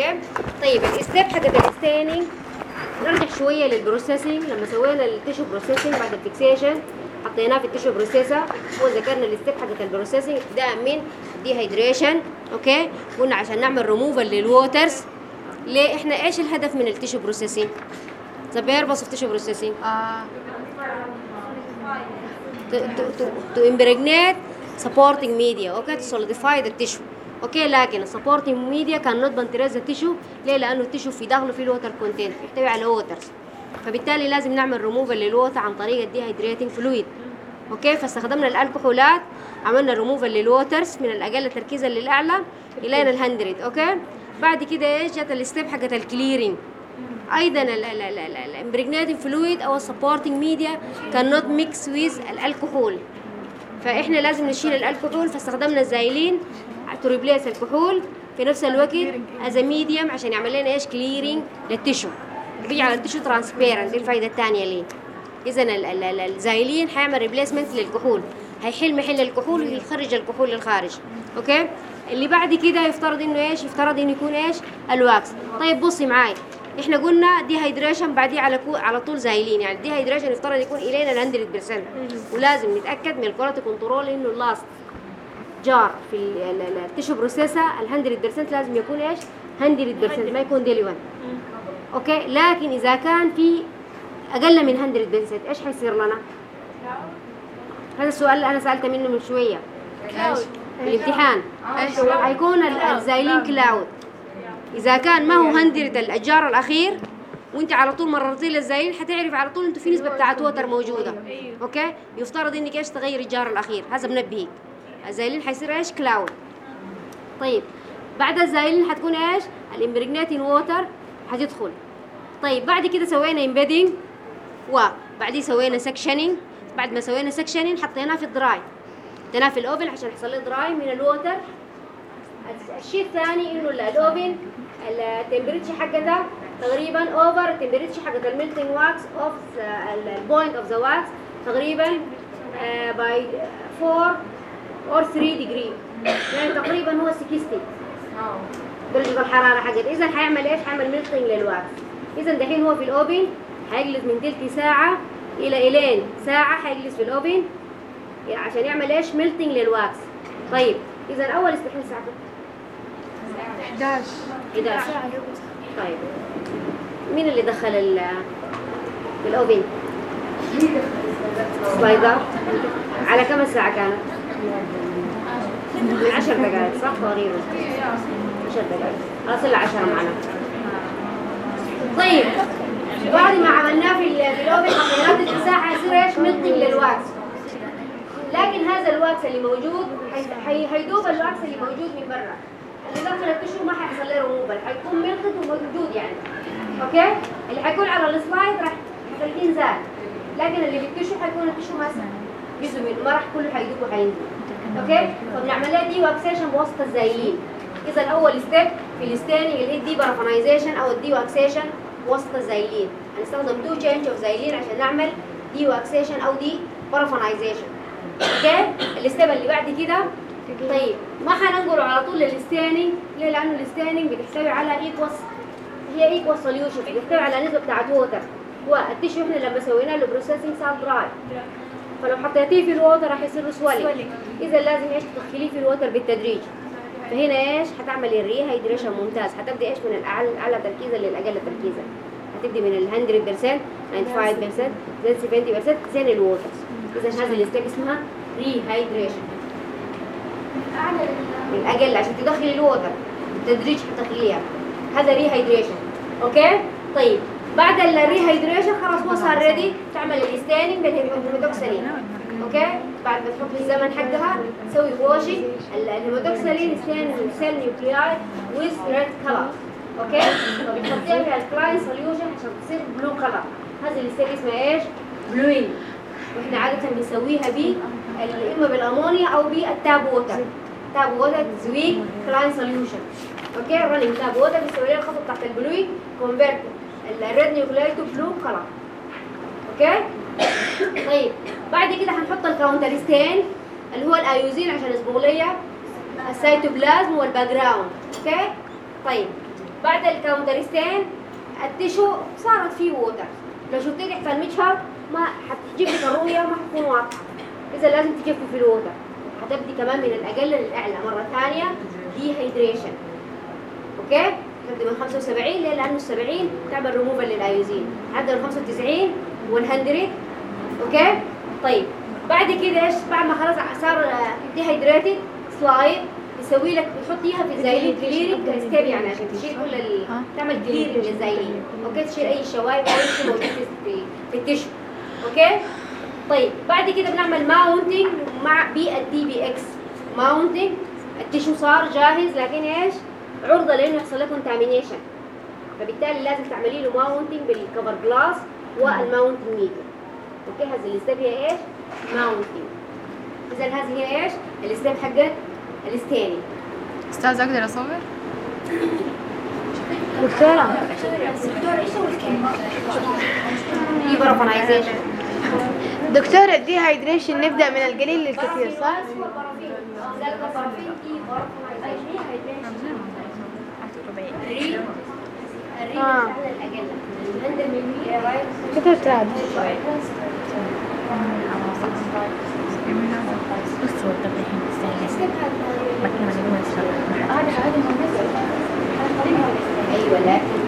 اوكي طيب الستيب حقت الستيننج نرجع شويه للبروسيسنج لما سوينا التيشو بروسيسنج بعد الفيكسيشن حطيناه في التيشو بروسيسر وذكرنا الستيب حقت البروسيسنج ابتداء من ديهايدريشن اوكي قلنا عشان نعمل ريموفال للووترز ليه احنا ايش الهدف من التيشو بروسيسنج the purpose of tissue processing آه to, to, to, to impregnate supporting media okay to solidify the tissue اوكي لكن السبورتنج ميديا كان نوت بنتريز التيشو ليه لانه التيشو في داخله فيه الوتر كونتنت يحتوي على ووترز فبالتالي لازم نعمل ريموفال للوتر عن طريق الديهايدريتنج فلويد اوكي فاستخدمنا الكحولات عملنا ريموفال للوترز من الاقل تركيزا للاعلى الى الهندرد اوكي بعد كده ايش جت الستيب حقت الكليرنج ايضا الامبريجنيتنج فلويد او السبورتنج ميديا كان نوت ميكس ويز الكحول فاحنا لازم نشيل الكحول فاستخدمنا الزايلين تو ريبليس الكحول في نفس الوقت از ميديوم عشان يعمل لنا ايش كليرنج للتشو بيجعل التشو ترانسبيرنت دي الفايده الثانيه ليه اذا ال- ال- ال- الزايلين حيعمل ريبليسمنت للكحول هيحل محل الكحول ويخرج الكحول للخارج اوكي اللي بعد كده يفترض انه ايش يفترض انه يكون ايش الواكس طيب بصي معاي احنا قلنا دي هيدريشن بعديه على كو على طول زايلين يعني دي هيدريشن يفترض يكون الينا ال 100% ولازم نتاكد من الكواليتي كنترول انه اللاست جار في ال- ال- ال- التيشو بروسيسا ال 100% لازم يكون ايش 100% ما يكون ديلي 1 اوكي لكن اذا كان في اقل من 100% ايش حيصير لنا هذا السؤال اللي انا سالته منه من شويه ايش في الامتحان ايش حيكون ال- الزايلين كلاود اذا كان ما هو 100 الجار الاخير وانت على طول مررتي للزايلين حتعرف على طول انتوا في نسبه بتاعت وتر موجوده اوكي يفترض انك ايش تغيري الجار الاخير هذا بنبهك الزايلين حيصير ايش كلاود طيب بعد الزايلين حتكون ايش الامبريجنيتين ووتر حتدخل طيب بعد كده سوينا امبيدنج وبعدين سوينا سكشننج بعد ما سوينا سكشننج حطيناه في الدراي حطيناه في الاوفن عشان يحصل له دراي من الووتر الشيء الثاني انه ال- الاوفن التمبريتشر حقتها تقريبا اوفر التمبريتشر حقت الميلتنج واكس اوف البوينت اوف ذا واكس تقريبا باي 4 اور 3 ديجري يعني تقريبا هو 60 درجة الحرارة حقته إذا حيعمل إيش؟ حيعمل ميلتنج للواكس إذا دحين هو في الأوبن حيجلس من تلت ساعة إلى إلين ساعة حيجلس في الأوبن عشان يعمل إيش؟ ميلتنج للواكس طيب إذا أول استحمال ساعة 11 11 طيب مين اللي دخل ال في الأوبن؟ سبايدر على كم الساعة كانت؟ من عشر دقائق صح تقريبا عشر دقائق خلاص إلا عشرة معنا طيب بعد ما عملناه في ال- في الأوبن حطيناه في الساعة يصير ايش؟ ملتنج للواكس لكن هذا الواكس اللي موجود حي- حي- حيدوب الواكس اللي موجود من برا اللي داخل التشو ما حيحصل له ريموفال حيكون ملتد وموجود يعني اوكي اللي حيكون على السلايد راح حتلقيه زاد لكن اللي في التشو حيكون التشو ما جزء منه ما راح كله حيدوب وحينزل اوكي فبنعمل لها دي واكسيشن بواسطه الزايلين اذا اول ستيب في الستيننج اللي هي الدي بارافونايزيشن او الدي واكسيشن بواسطه الزايلين هنستخدم تو تشينج اوف زايلين عشان نعمل دي واكسيشن او دي بارافونايزيشن اوكي الستيب اللي بعد كده طيب ما حننقله على طول للستيننج ليه لانه الستيننج بتحتوي على ايكوس هي ايكوال سوليوشن بتحتوي على نسبه بتاعت ووتر والتيشو احنا لما سوينا له بروسيسنج صار دراي فلو حطيتيه في الووتر راح يصير له سوالي اذا لازم ايش تدخليه في الووتر بالتدريج فهنا ايش حتعمل الريهايدريشن ممتاز حتبدا ايش من الاعلى الاعلى تركيزا للاقل تركيزا هتبدي من ال 100% 95% then 70% زين الووتر اذا هذه الستيب اسمها ريهايدريشن من الاقل عشان تدخلي الووتر بالتدريج حتدخليها هذا ريهايدريشن اوكي طيب بعد الريهايدريشن خلاص هو صار ريدي تعمل الستيننج بالهيمودوكسالين اوكي بعد ما تحط الزمن حقها تسوي واشنج الهيمودوكسالين ستين سيل نيوكلياي ويز ريد كلر اوكي فبتحطيها في الكلاين سوليوشن عشان تصير بلو كلر هذه الستيب اسمها ايش؟ بلوينج واحنا عاده بنسويها ب اما بالامونيا او بالتاب ووتر تاب ووتر تزويق كلاين سوليوشن اوكي رننج تاب ووتر بيسوي لنا الخطوه بتاعت البلوينج كونفيرت الريد نيوكلياي تو بلو كلر اوكي طيب بعد كده هنحط الكاونتر ستين اللي هو الايوزين عشان يصبغ لي السيتوبلازم والباك جراوند اوكي طيب بعد الكاونتر ستين التشو صارت فيه ووتر لو شفتي تحت المجهر ما حتجيب لك الرؤيه ما حتكون واضحه اذا لازم تجفف الووتر حتبدي كمان من الاقل للاعلى مره ثانيه دي هيدريشن اوكي تبدا من 75 ليه لانه 70 تعمل ريموفال للايوزين لحد من 95 100 اوكي طيب بعد كده ايش بعد ما خلاص صار دي هيدريتد سلايد يسوي لك بتحطيها في الزايلين كليرنج كستيب يعني عشان تشيل كل ال... تعمل كليرنج للزايلين اوكي تشيل اي شوائب او اي شيء موجود في في التشو اوكي طيب بعد كده بنعمل ماونتنج مع بي الدي بي اكس ماونتنج التشو صار جاهز لكن ايش عرضه لانه يحصل له كونتامينيشن فبالتالي لازم تعملي له ماونتنج بالكفر جلاس والماونتنج ميديا اوكي هذه الستيب هي ايش ماونتنج اذا هذه هي ايش الستيب حقت الستيني استاذ اقدر اصور؟ دكتورة دي برافونايزيشن دكتورة الديهايدريشن نبدأ من القليل للكثير صح؟ آه. كتبت هذا ايوه لكن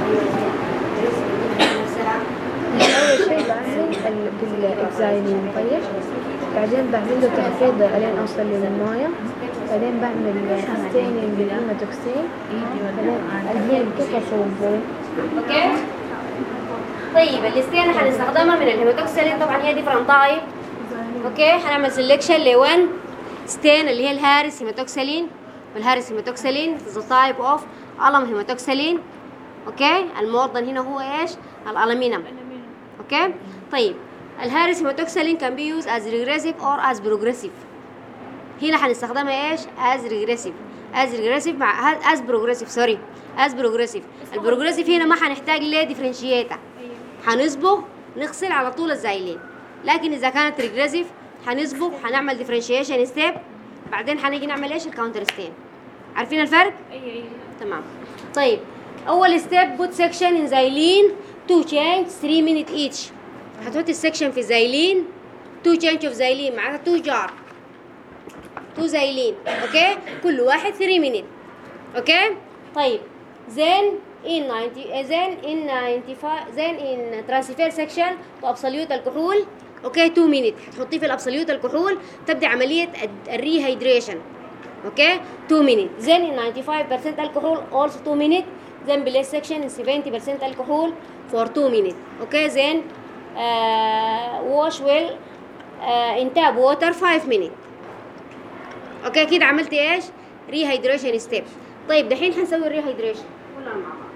أول شيء بعمل بالإكزايلين طيب بعدين بعمل له تخفيض لين أوصل للموية بعدين بعمل ستينينج بالهيماتوكسين بعدين الحين كيف أصوبه؟ اوكي طيب الستين حنستخدمها من الهيماتوكسيلين طبعا هي ديفرنت تايب اوكي حنعمل سelection ل 1 ستين اللي هي الهارس هيماتوكسيلين والهارس هيماتوكسيلين is a type of ألم هيماتوكسيلين اوكي الموضن هنا هو ايش الألمينم اوكي طيب الهارس هيماتوكسيلين can be used as regressive or as progressive هنا حنستخدمها ايش as regressive as regressive مع as progressive سوري as progressive البروجريسيف هنا ما حنحتاج ليه ديفرنشيتر حنصبغ نغسل على طول الزايلين لكن اذا كانت ريجريسيف حنصبغ حنعمل ديفرنشيشن ستيب بعدين حنيجي نعمل ايش الكاونتر ستين عارفين الفرق اي تمام طيب اول ستيب بوت سيكشن ان زايلين تو تشينج 3 مينيت ايتش هتحط السكشن في زايلين تو تشينج اوف زايلين معناها تو جار تو زايلين اوكي كل واحد 3 مينيت اوكي طيب then in 90 then in 95 then in transfer section to absolute الكحول اوكي 2 مينيت هتحطيه في الابسوليوت الكحول تبدا عمليه الريهيدريشن اوكي 2 مينيت then in 95% alcohol also 2 minute then below section in 70% alcohol for 2 minutes okay then uh, wash well uh, in tap water 5 minutes اوكي كده عملت ايش ريهيدريشن ستيب طيب دحين حنسوي الريهيدريشن كلها مع بعض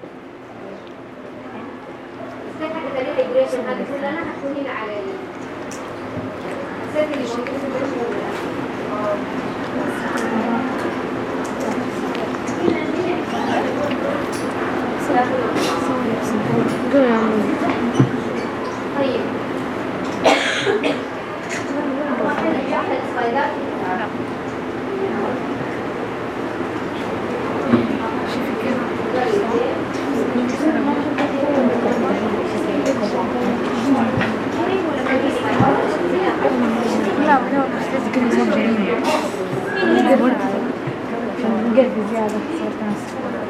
الستيب حقت الريهيدريشن هذه كلها هتكون هنا على ال الست اللي موجود في الريهيدريشن. قول يا عمي طيب واحد واحد السلايدات لا لا بس لازم كده نسوي جريمة قلبي زيادة صوت ناس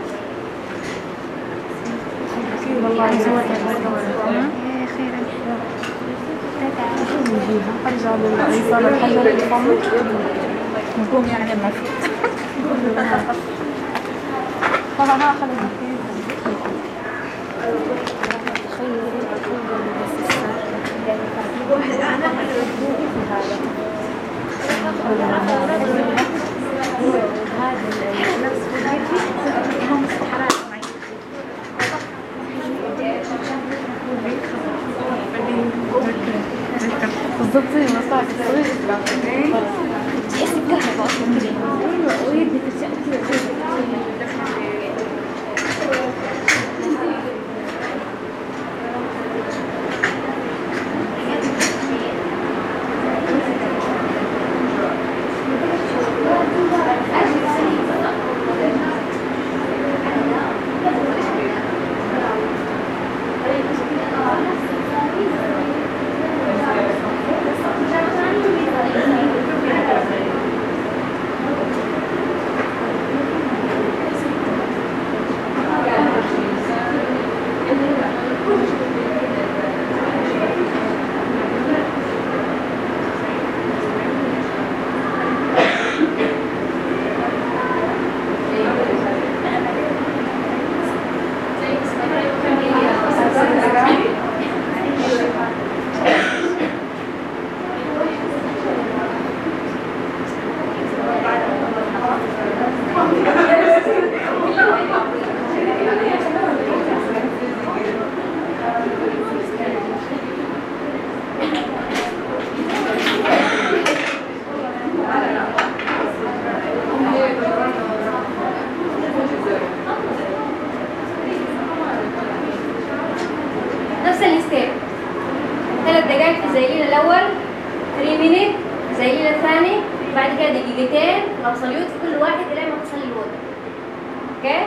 والله صورت يا خير ارجع للإيصال الحجر الفم نقوم يعني المفروض ها ها خلاص بالضبط زي ما صار في الصغير تحس بكهرباء اصلا كده ايوه ويدي الاول 3 مينيت زي الثاني بعد كده دقيقتين الابسوليوت في كل واحد لين ما تصل الوتر اوكي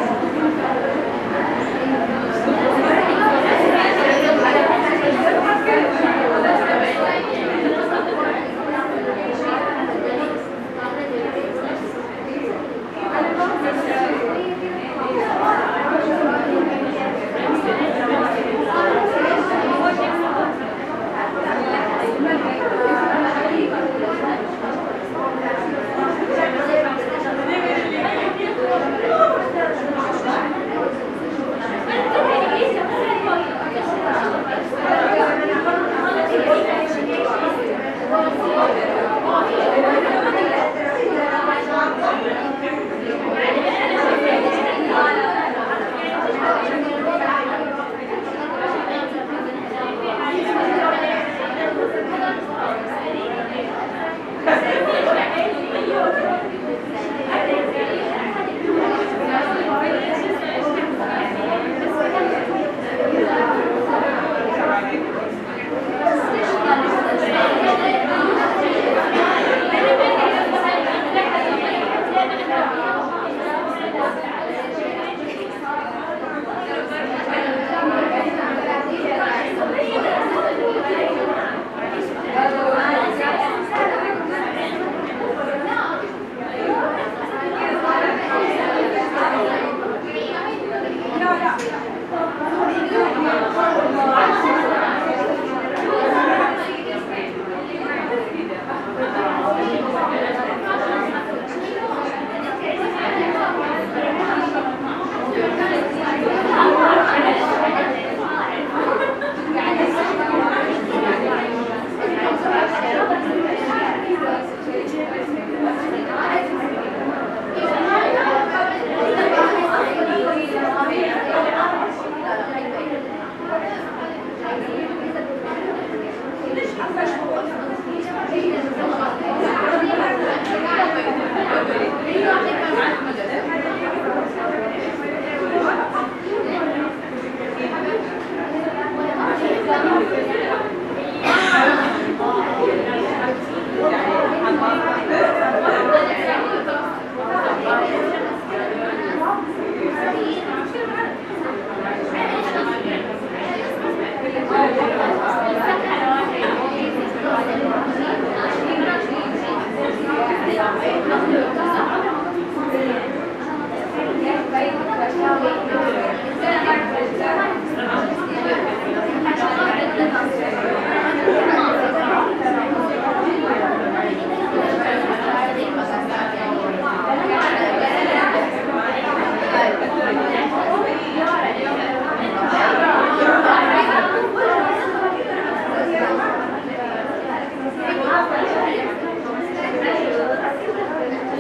Thank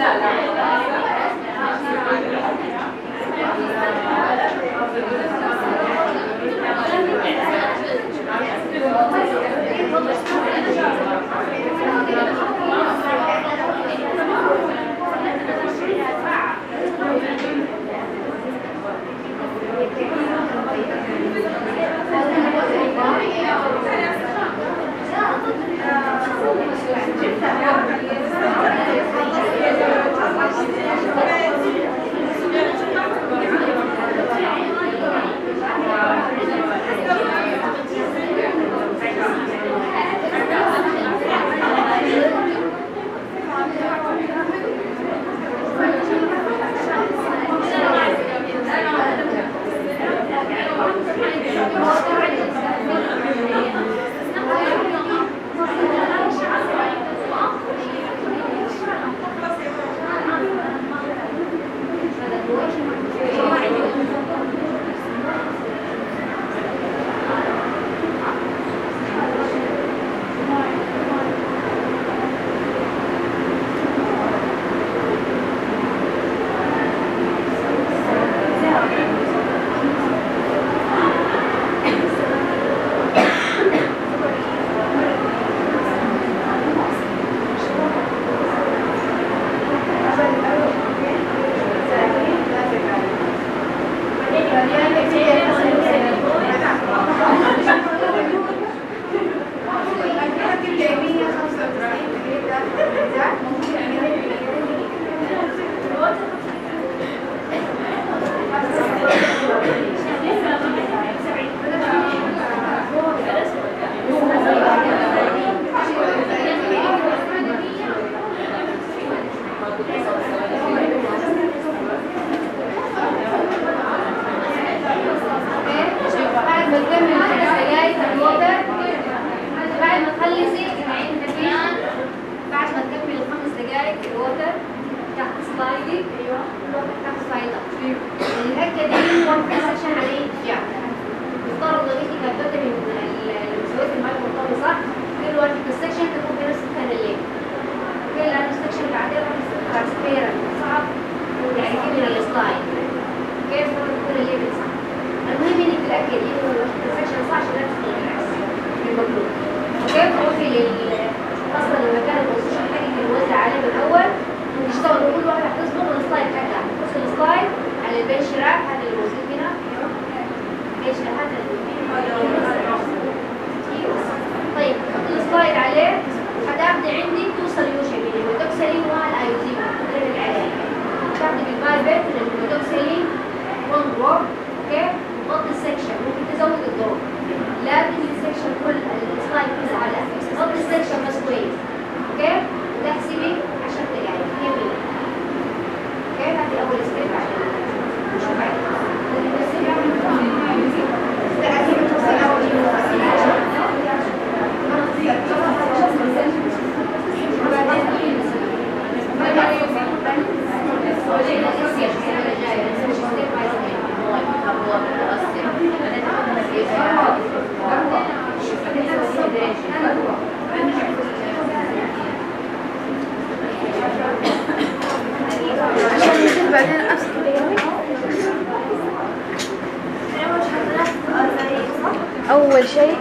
بعد ما تكمل خمس دقايق الوتر بعد ما تخلصي عين كمان بعد ما تكمل الخمس دقايق الوتر تحت سلايدك ايوه تحت سلايدك الهكه دي وقت سيشن عليه ارتجاع يفترض ان انت كبدت من ال- لما سويت المعلومه مرتبطه صح كل واحد في السكشن تكون بنفس الثاني الليل اوكي لان السكشن اللي بعدين راح يصير سبيرا صعب يعني تجيب من السلايد كيف تكون الليل صح المهم انك تتاكد انه السكشن صح عشان لا تدخل بالعكس بالمطلوب وكيف تروحي لل اصلا المكان البوزيشن حقك الموزع عليه من الاول وتشتغل كل واحده هتظبط السلايد حقها تحط السلايد على البنش راك هذا اللي موجود هنا ايش هذا اللي طيب تحط السلايد عليه هتاخدي عندك توصل يوشي بين الميتوكسلين والايوزين غير العلاج تاخدي بالبايبت للميتوكسلين 1 دروب اوكي غطي السكشن ممكن تزود الضوء لكن السكشن كل السلايد كله على غطي السكشن بس كويس اوكي وتحسبي 10 دقائق هي مية اوكي هذه اول ستيب عشان نشوف عشان يصير بعدين أمسك أول شيء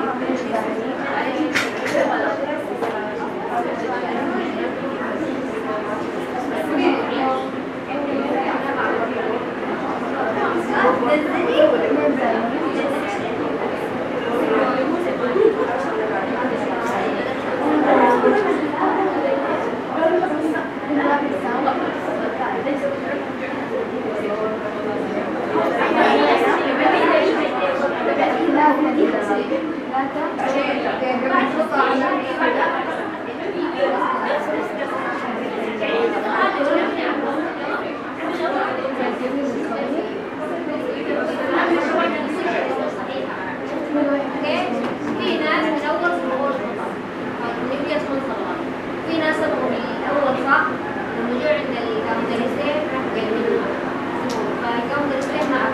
في ناس من اول صبغوا نبيا صبغوا في ناس صبغوا من الاول صح لما جو عند الكاونترستين راح يقللوها فالكاونترستين ما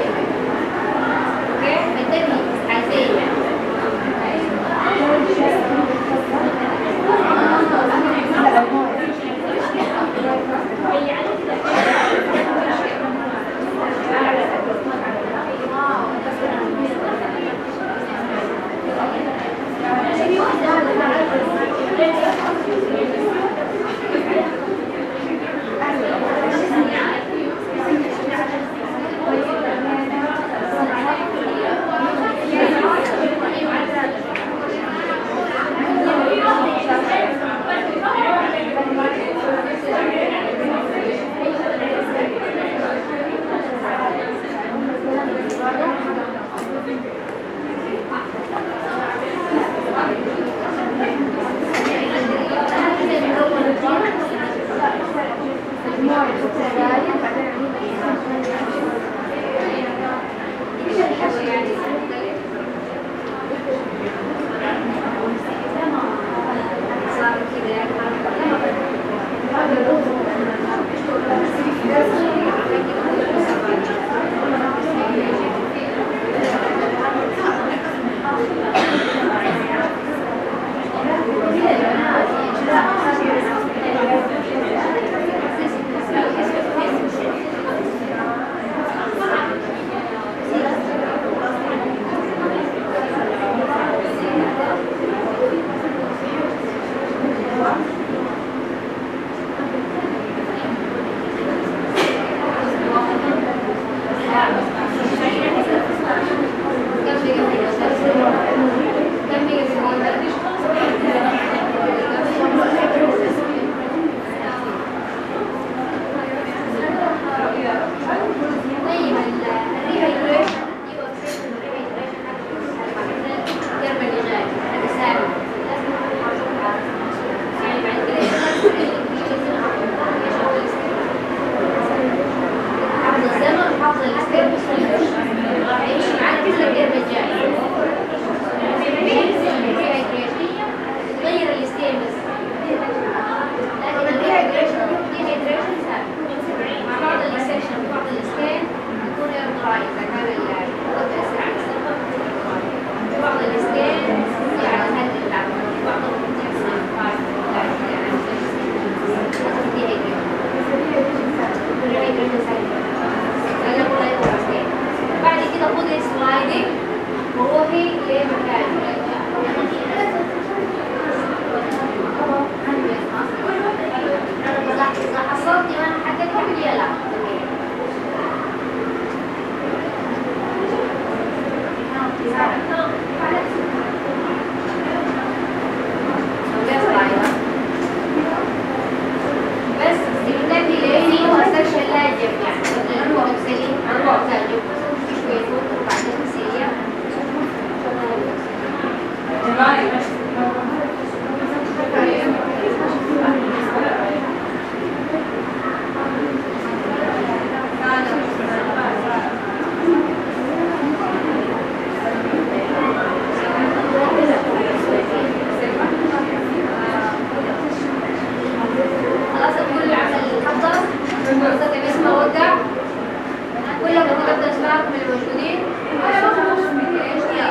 اوكي فانتبهي عايزين وصلتي وانا حكيت لي لا بس النبي لاني هو سكشن لاجب يعني لانه هو مسلي هو لاجب شويه فوق وبعدين سريع خلاص كل العمل حضر وصلت باسم وقع كلكم تقدر اسمائكم الموجودين ايش هي؟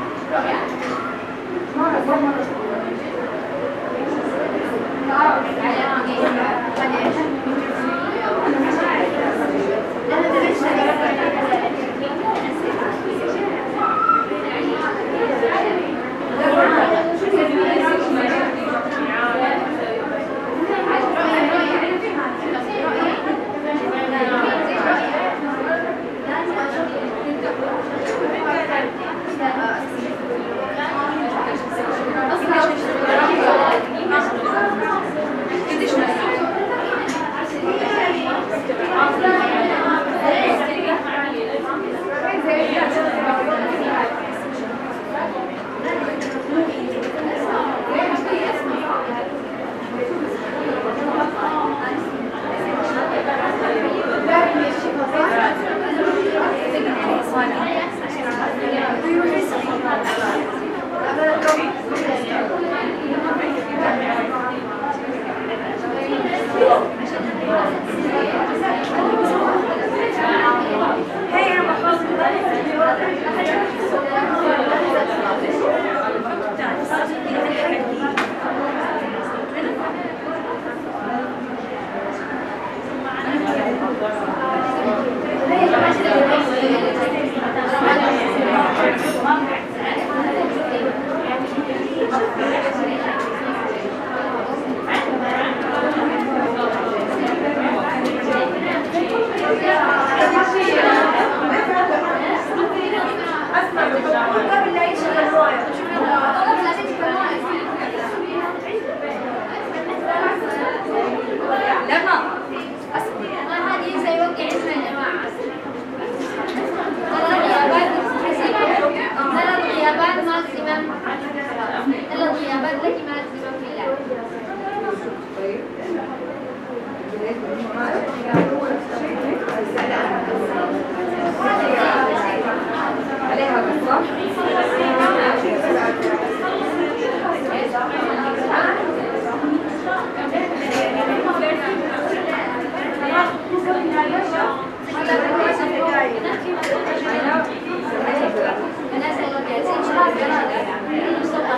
هذه سيوقع اسمها يا جماعة ثلاث غيابات ثلاث غيابات ماكسيمم ثلاث غيابات لك ماكسيمم في اللعب الناس اللي جالسين شباب بنات مصطفى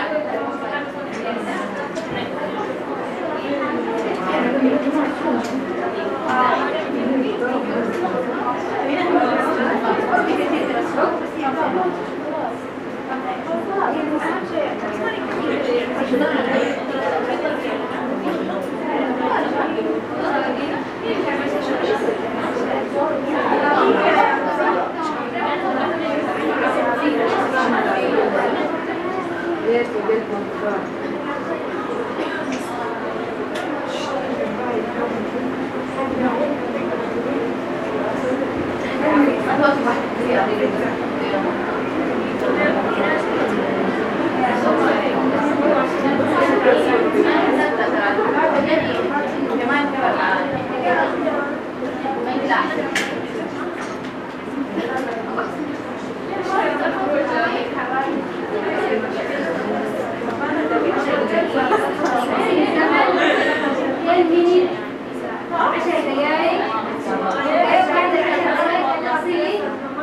عشر دقايق بعد العشر دقايق تغسلي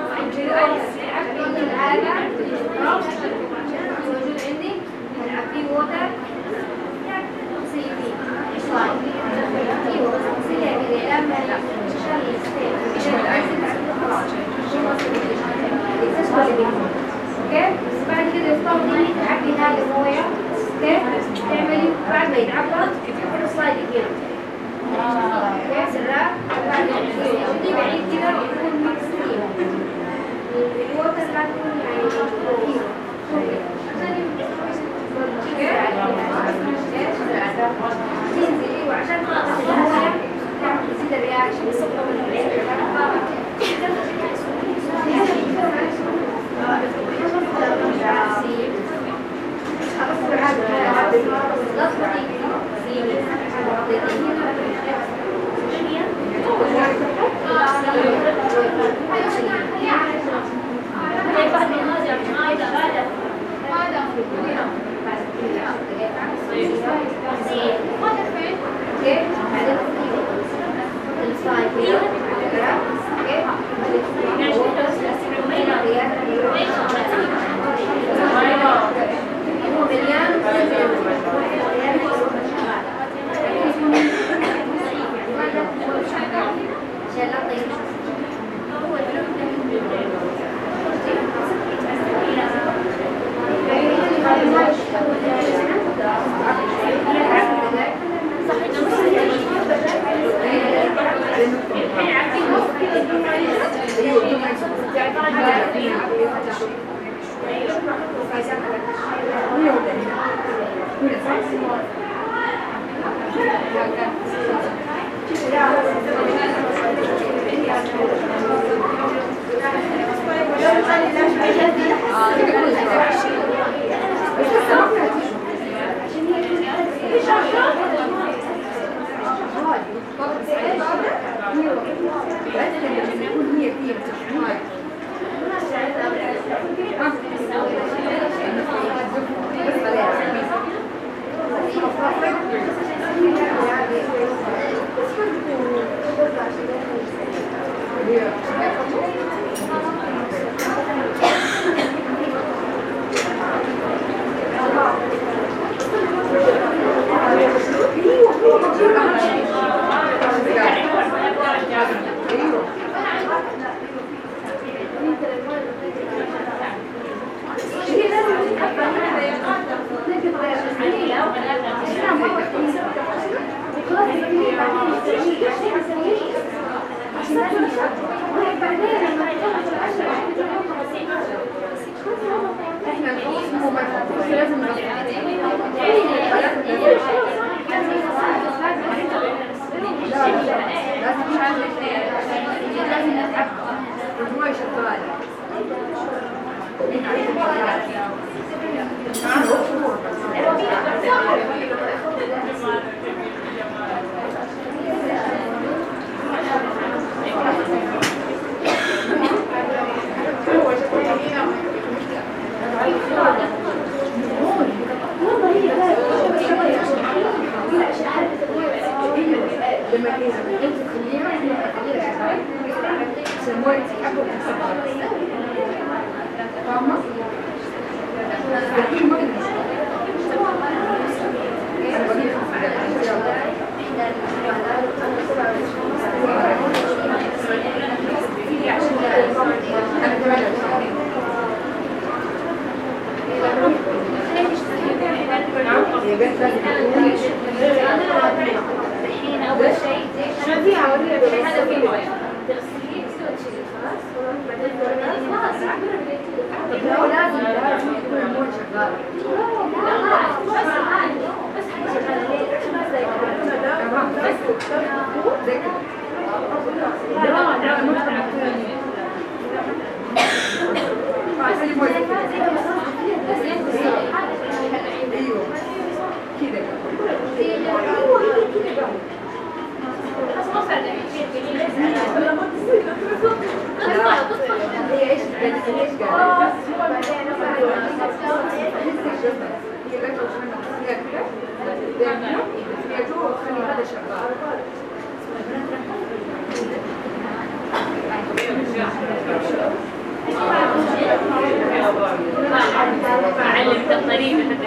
العادة موجود عندي نلعب فيه ووتر تغسلي فيه ايوه تغسليها كده لما اوكي بعد كده يفضل تعبي هذه المويه اوكي تعملي بعد ما يتعبى تحط سلايد كده سراب ودي بعيد كده بيكون ميكس الوتر لا تكون يعني وعشان تزيد الرياكشن علمت الطريقة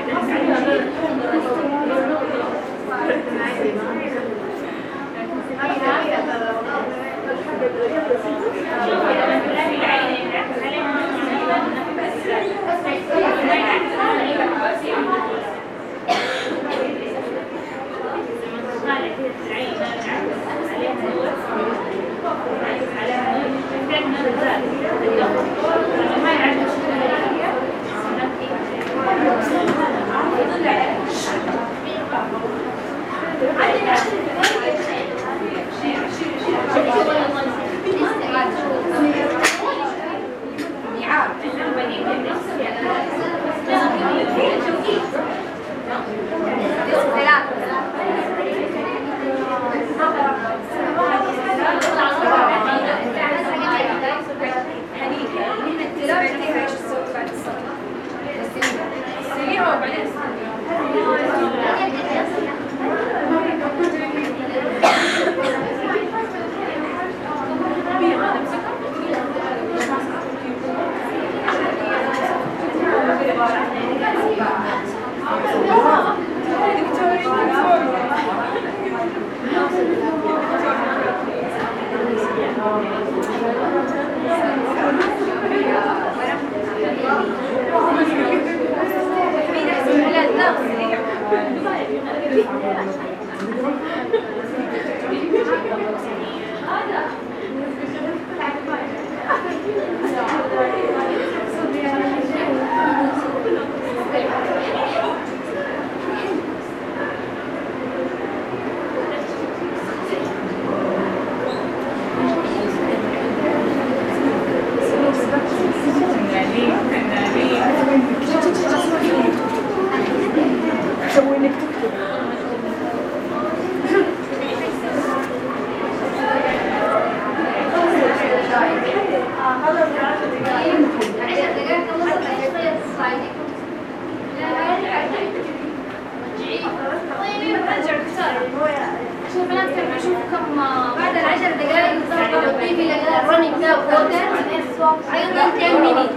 في في الرننج ده ووتر ايضا 10 مينيت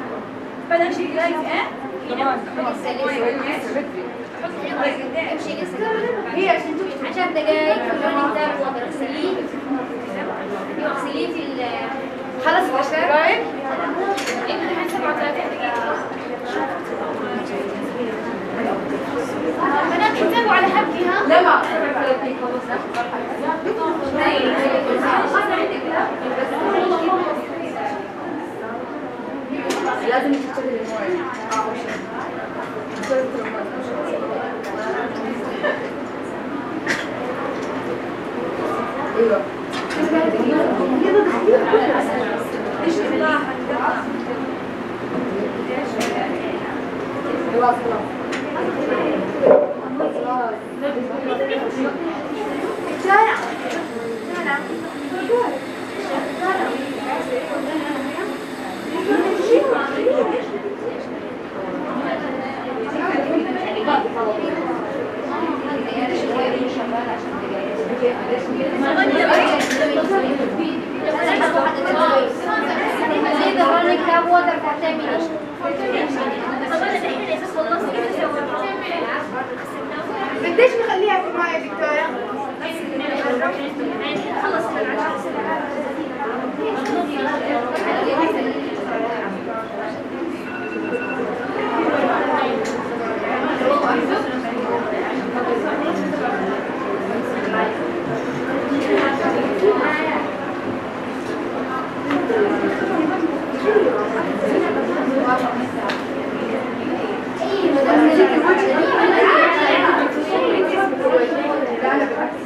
امشي لسه هي عشان 10 دقايق في الرننج ده ووتر اغسليه اغسليه في ال خلص 10 دقايق امتحان 37 دقيقة بنات كتبوا على حبكها لا ما لازم تشتغل ايوه زي الرننج ده ووتر بتاع 10 مينيت قديش نخليها في المايه فيكتوريا؟ لا لا بالعكس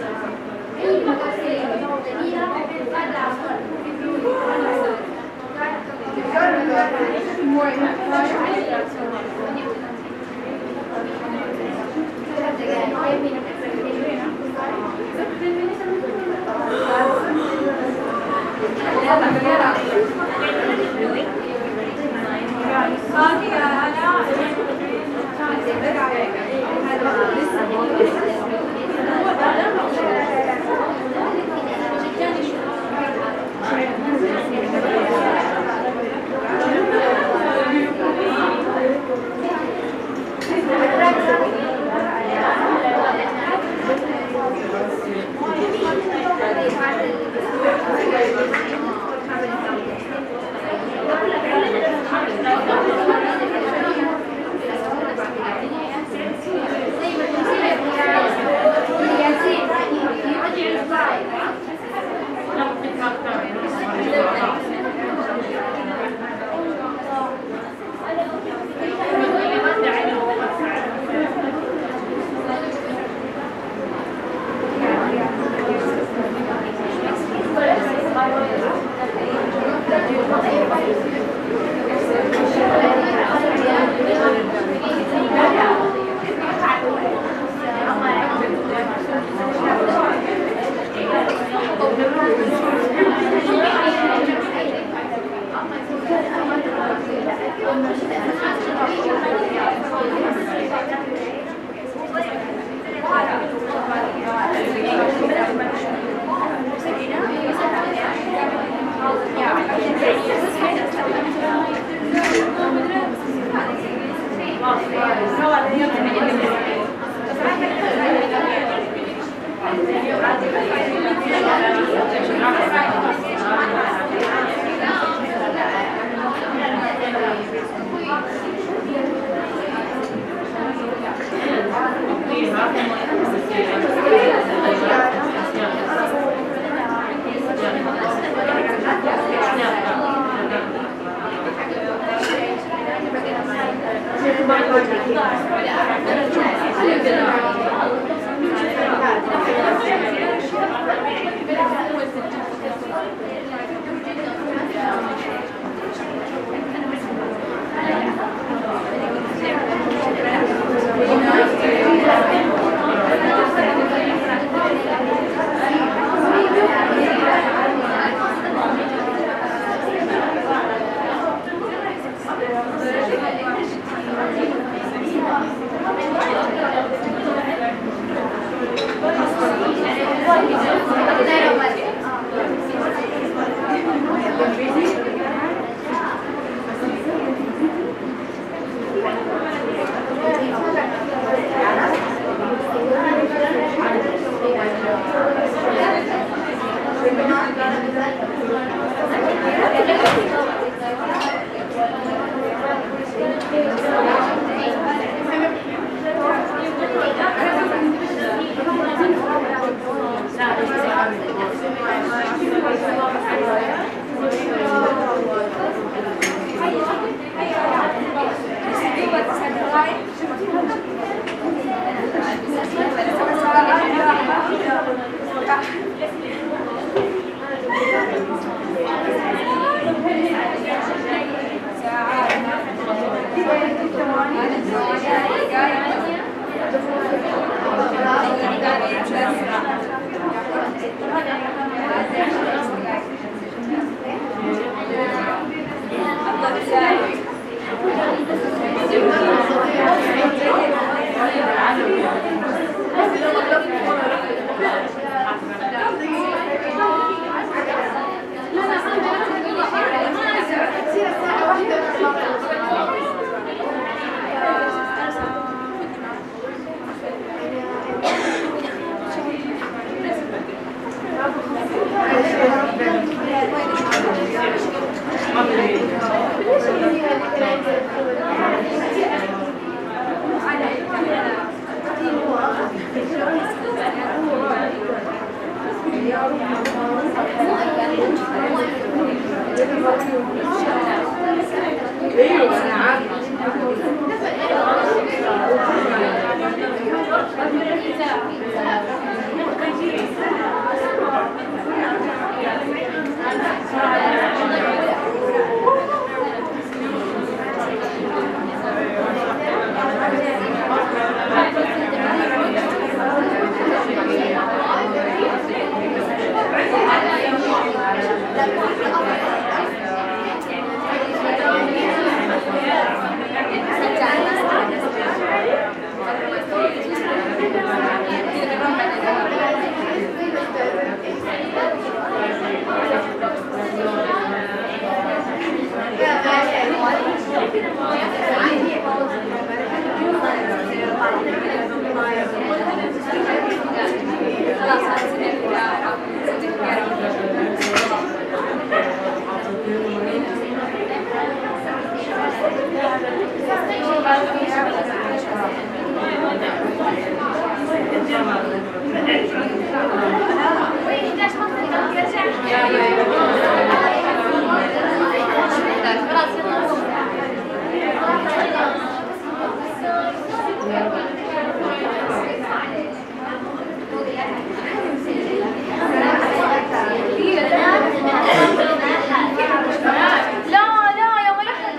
لا لا يا ملحن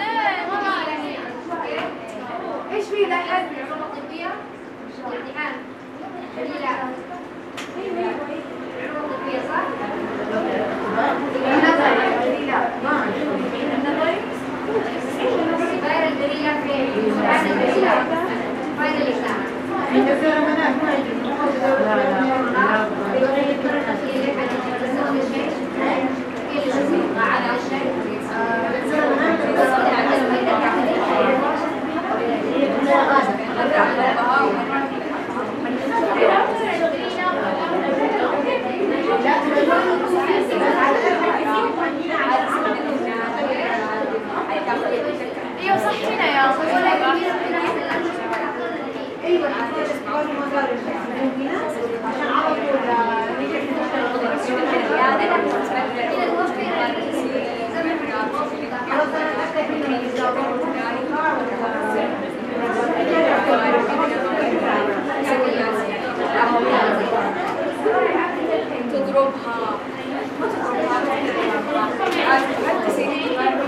ايش في دحين؟ طبية؟ الامتحان لا طبية صح؟ غير الدليل فين؟ بعد الدليل بعد الإسلام ايوه صح هنا يا تضربها ما تضربها حتى سيرين ما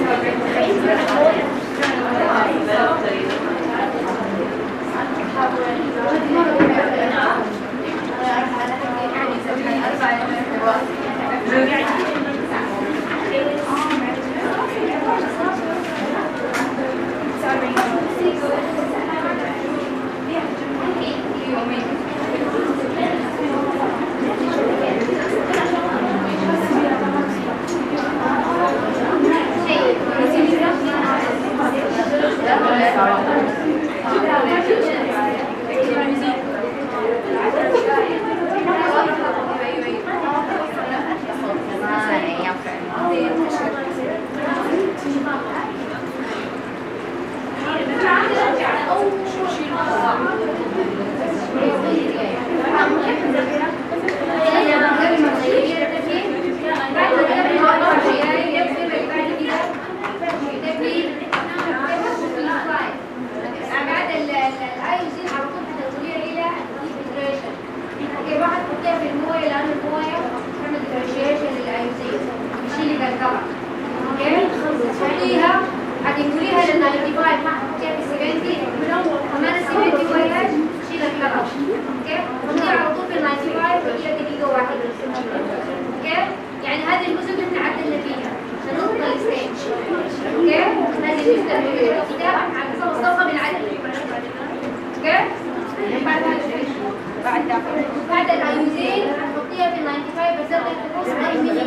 بعد الايوزين على طول هتنقليها الى ديفيتريشن اوكي واحد تحطيها في المويه لان المويه تعمل ديفرنشيشن للايوزين يشيل الكركبه اوكي تحطيها هتنقليها لل 95 ما هتحطيها في 70 كمان ال 70 كويس تشيل الكركبه اوكي تحطيها على طول في ال 95 وهي دقيقه واحده اوكي يعني هذه الجزء اللي احنا عدلنا فيها عشان نوصل للستيج اوكي هذه الجزء اللي في الكتاب على حسب الصفحه بالعدل اوكي بعد بعد بعد الايوزين هتحطيها في ال 95 بس تخص اي ميني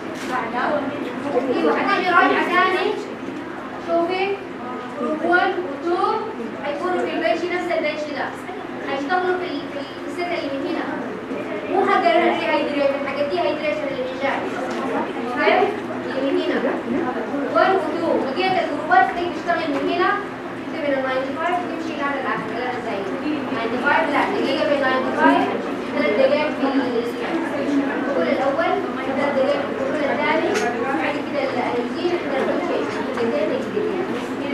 ايوه هتيجي راجعه ثاني شوفي جروب 1 و 2 هيكونوا في البيشي نفس البيشي ده هيشتغلوا في ال- في ال- في السنه اللي من هنا مو حق الدي هيدريشن حق الدي هيدريشن اللي من جاي اوكي اللي من هنا 1 و 2 بقيه الجروبات تيجي تشتغل من هنا تبقى ال 95 وتمشي لهذا الاخر لا زي 95 لا دقيقه في ال 95 ثلاث دقائق في الكل الاول ثلاث دقائق في الكل الثاني بعد كده الهيزين احنا نمشي دقيقتين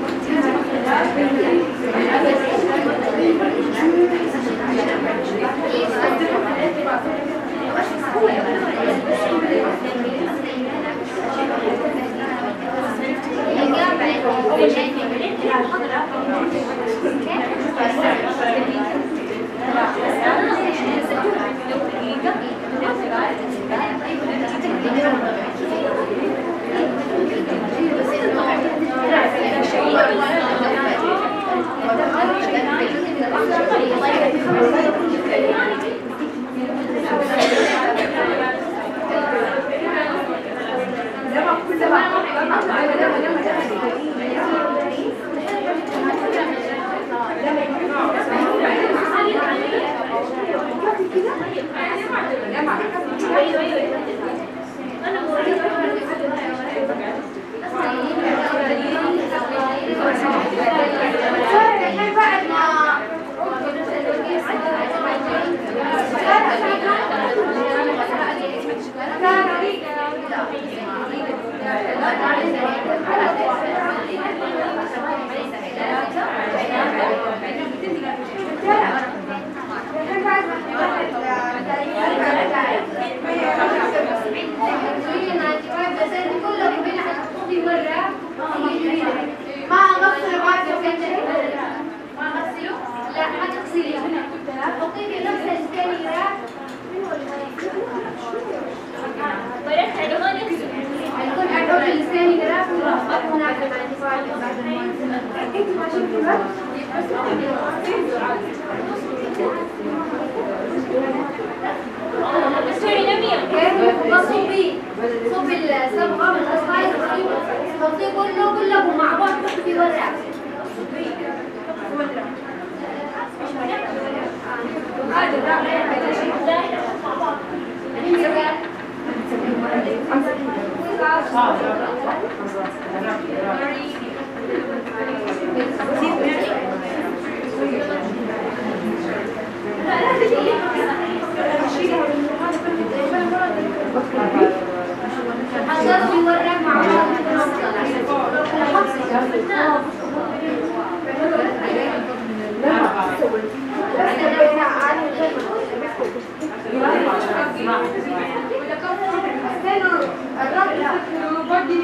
ما اغسل بعد ما اغسله لا ما تغسلي حطيه في نفس السكينيرات هيكون حطه في السكينيرات هناك انت ما شفتي صبي صبي الصبغه من الصايد حطيه كله كله مع بعض تحطي في ورق حطيته في ورق مع بعض استنوا الرب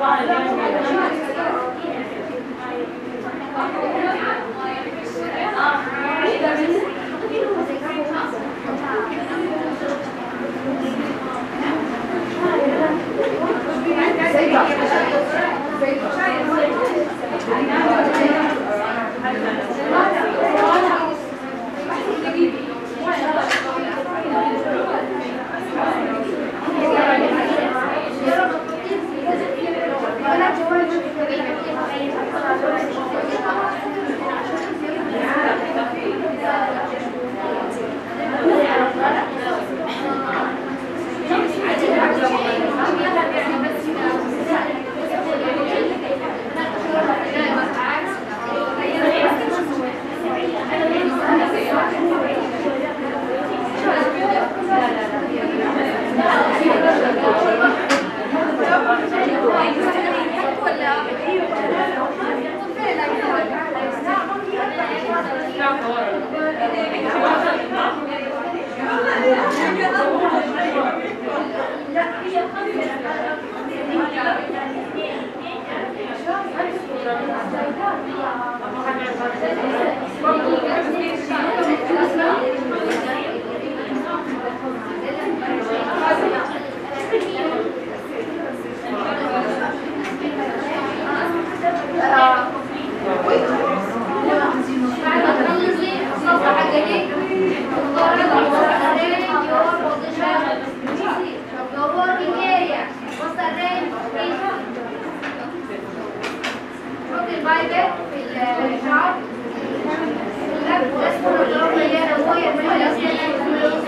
بعد ما تخلصي الصفحة حقتك arrange your position your working area what's the range حط البايبل في الشعر اسمه الدور مليانة موية الموية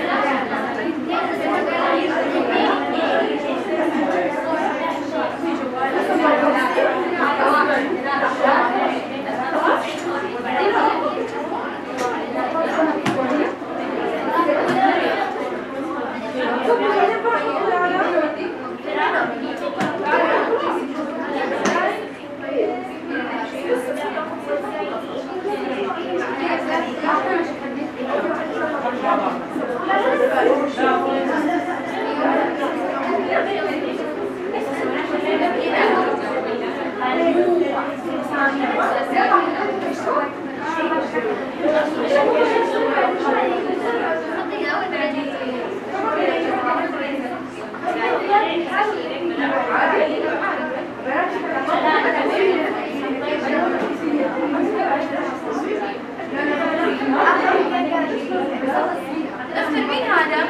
دفتر مين هذا؟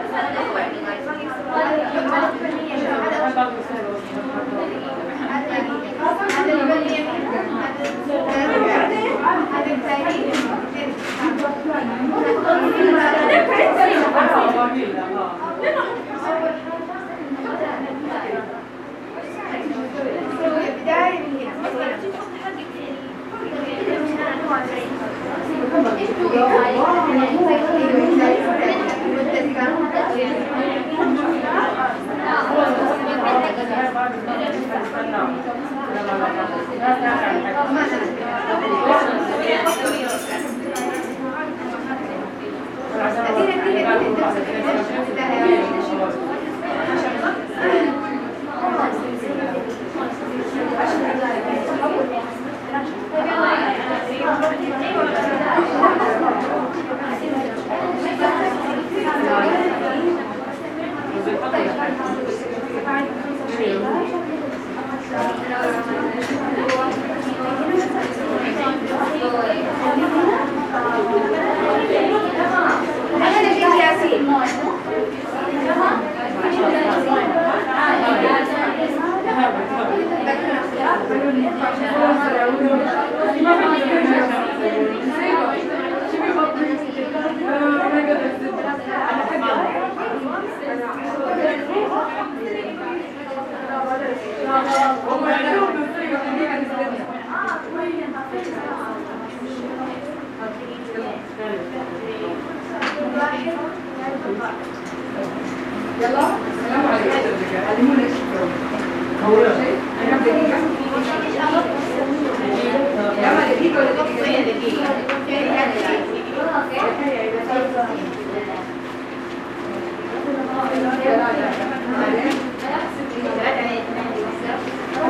يلا السلام عليكم علمونا الشكر أول شيء أنا دقيقة يلا دقيقة ولا دقيقة؟ يلا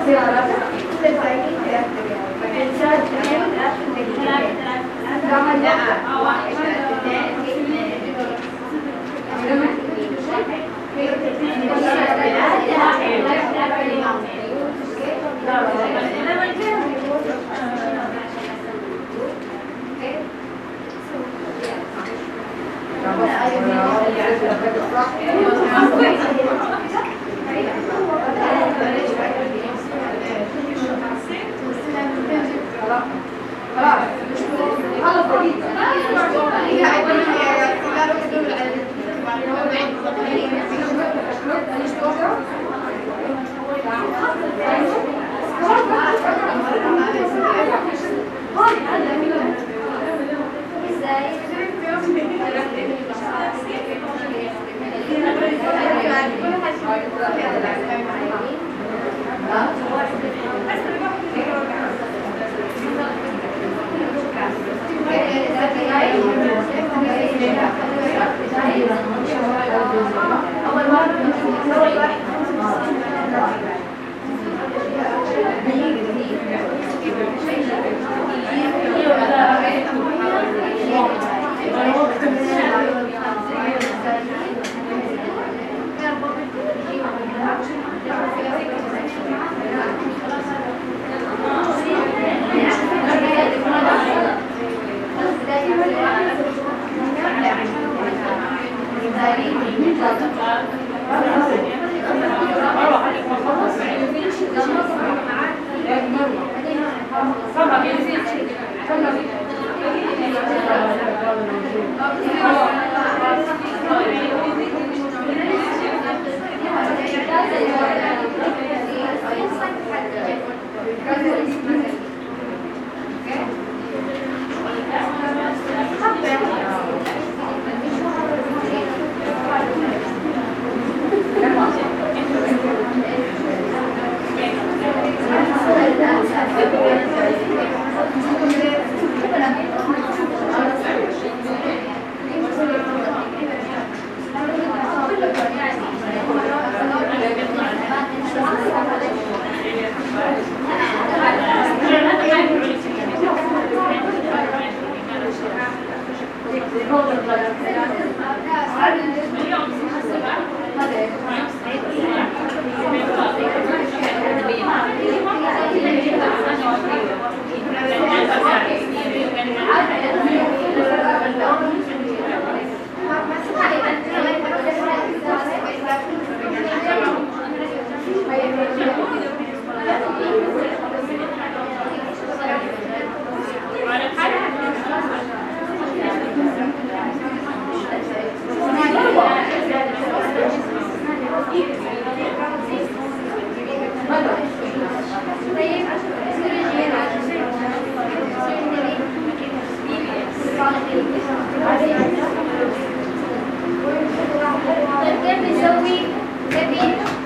طيب كيف نسوي كيف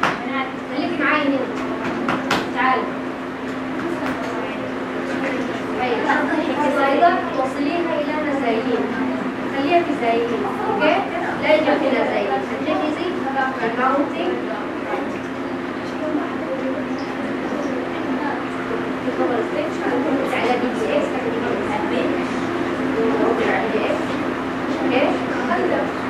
خليك معايا هنا تعال طيب الزايدة توصليها إلى نزايين خليها في زايدين أوكي لا يجي في نزايين جهزي الماونتينج على بي تي اس اوكي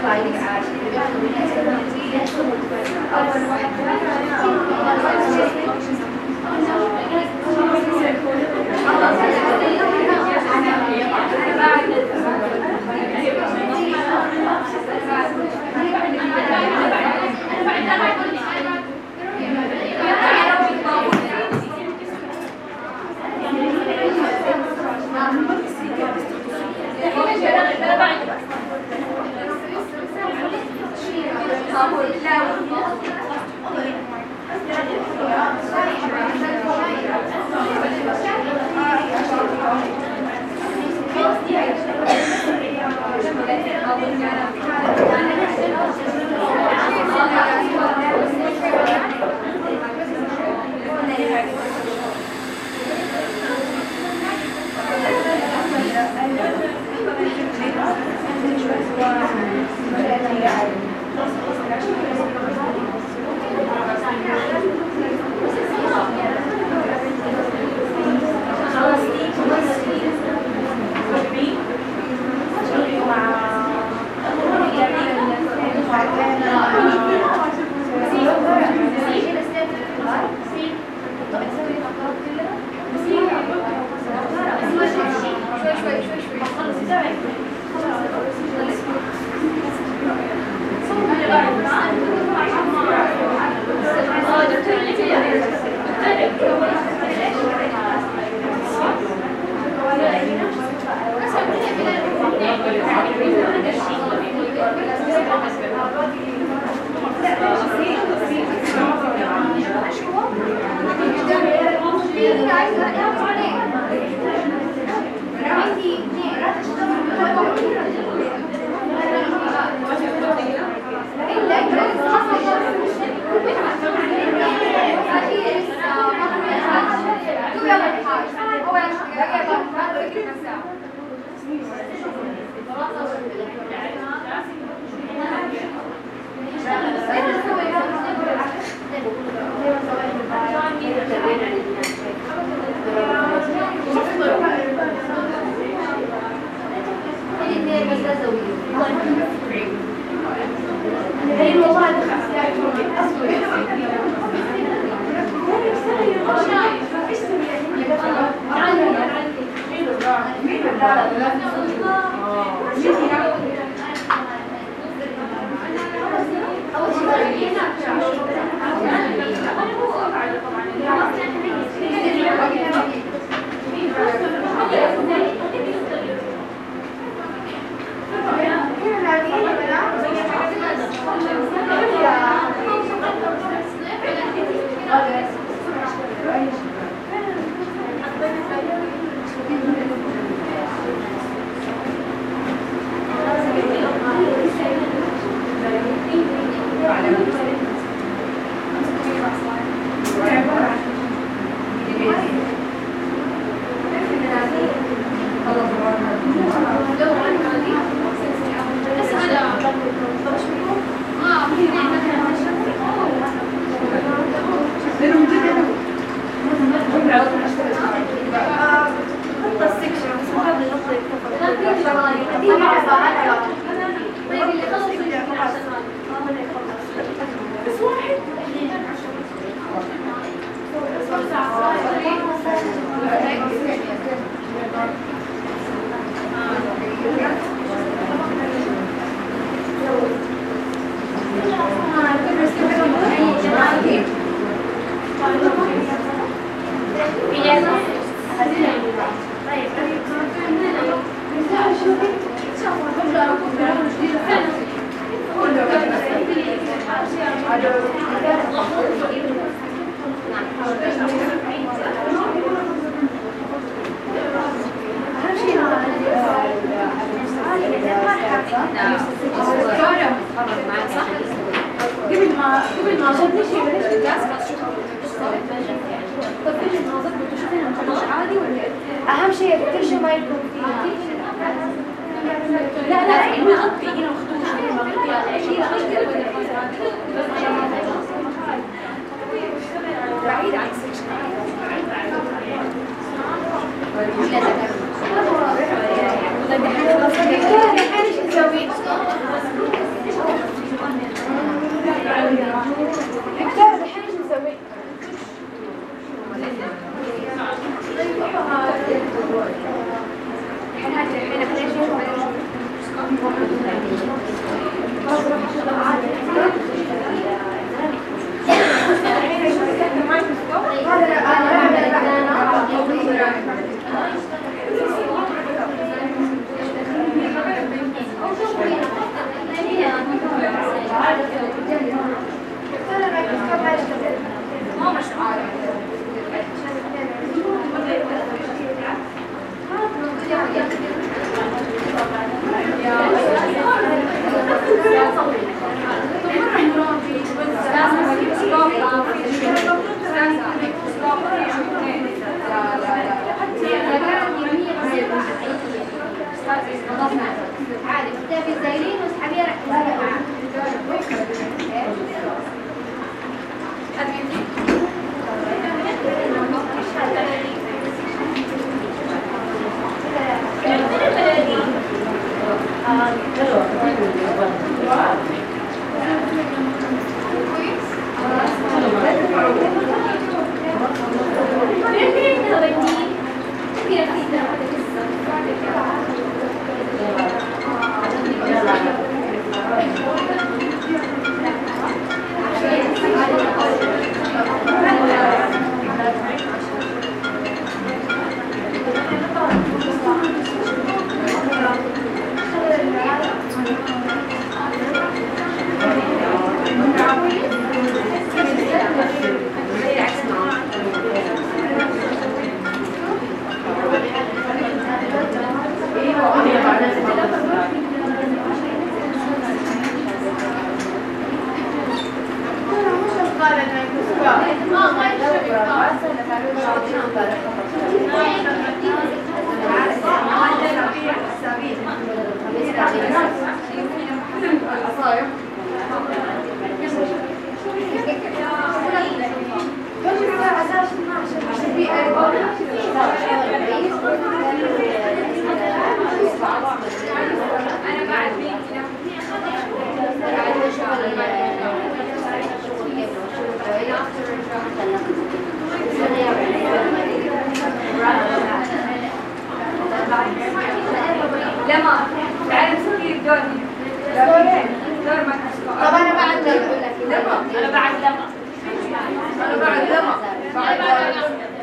قبل ما قبل ما اخذ شيء بلاش الناس بس طب ايش المناظر بتشوفين مش عادي ولا اهم شيء الترجمه ما يكون فيه لا لا ما غطي هنا مخدوش ما غطي شيء غير بعيد عن السكشن طيب الحين خلاص الحين ايش نسوي؟ انا بعد لما انا بعد لما بعد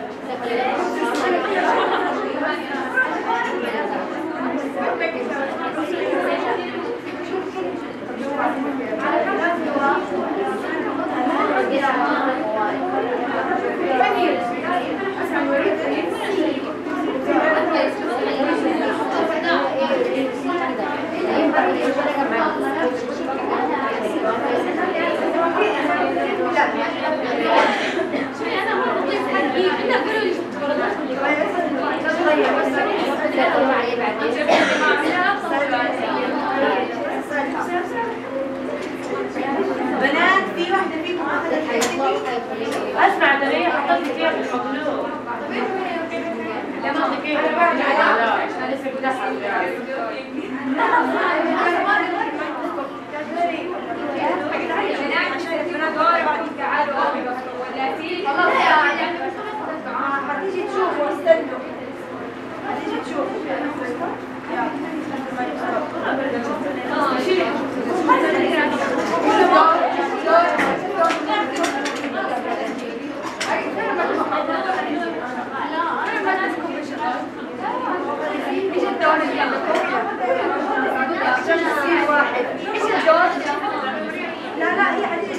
بنات في واحدة فيكم أخذت حياتي اسمع ده ليه حطيت فيها في المقلوب لما كيف لا لسه بدخل هتيجي تشوفوا استنوا هتيجي تشوفوا لا لا هي هتيجي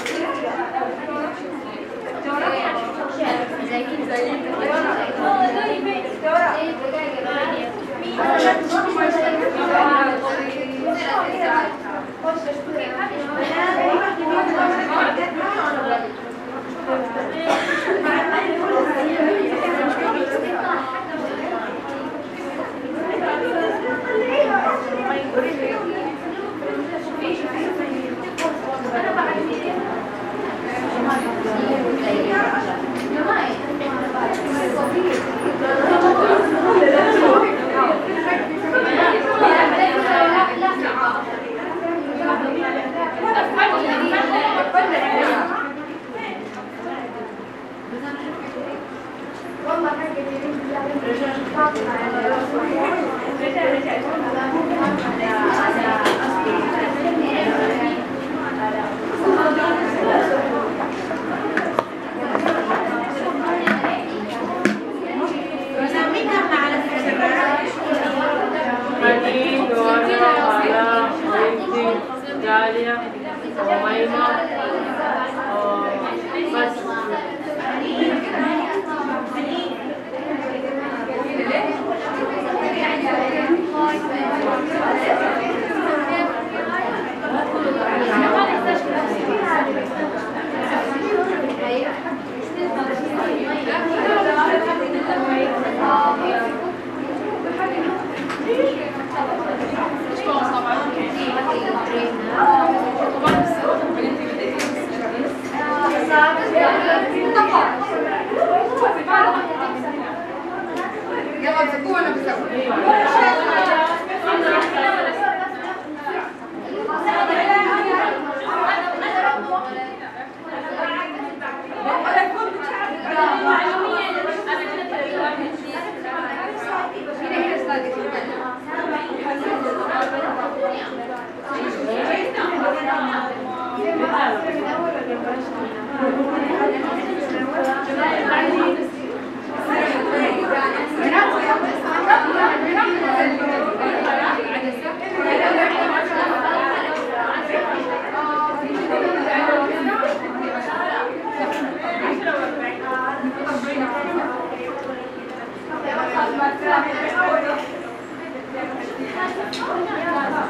مدين وأنا على بنتي داليا وميمة بس يلا امسكوه وانا بسوي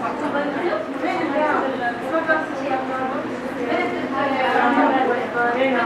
بعدين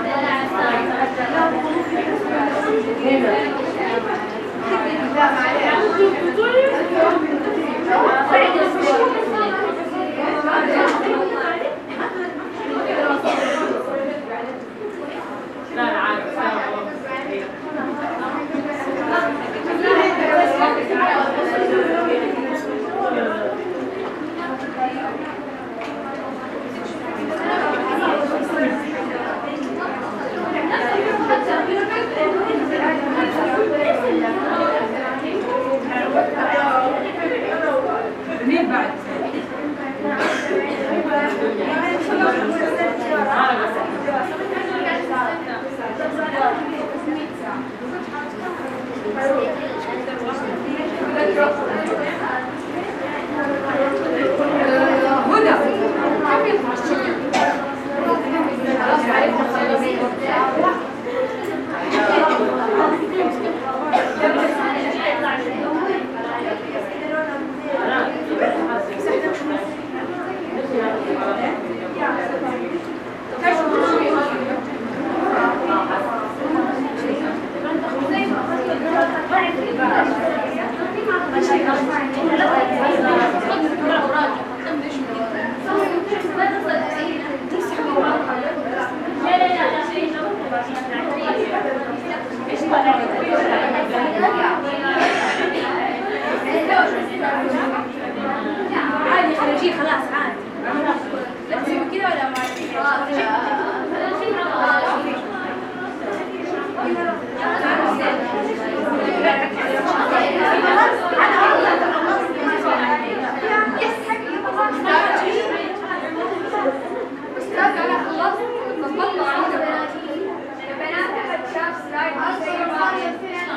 هدى كم يطلع الشكل؟ خلاص عرفنا عادي خرجيه خلاص عادي لا تسوي كذا ولا ما استاذ انا خلصت ظبطنا عندنا البنات احد شاف سلايد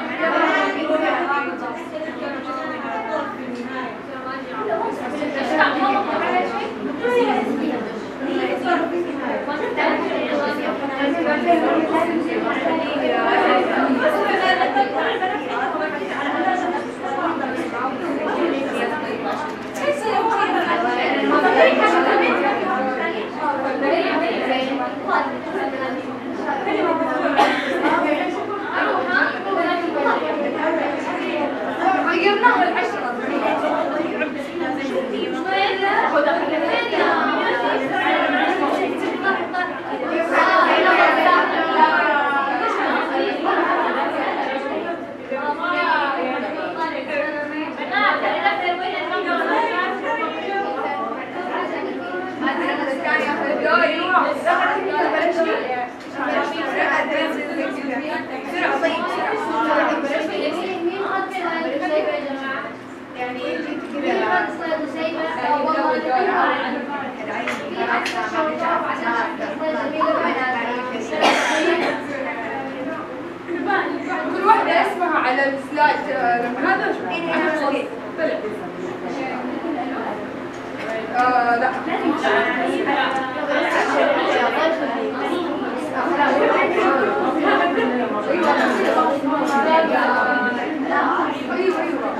غيرناها العشرة يعني كذا كل واحدة اسمها على السلايد آه، لما هذا شوف أنا خلصت. طلع آه لا ايوه ايوه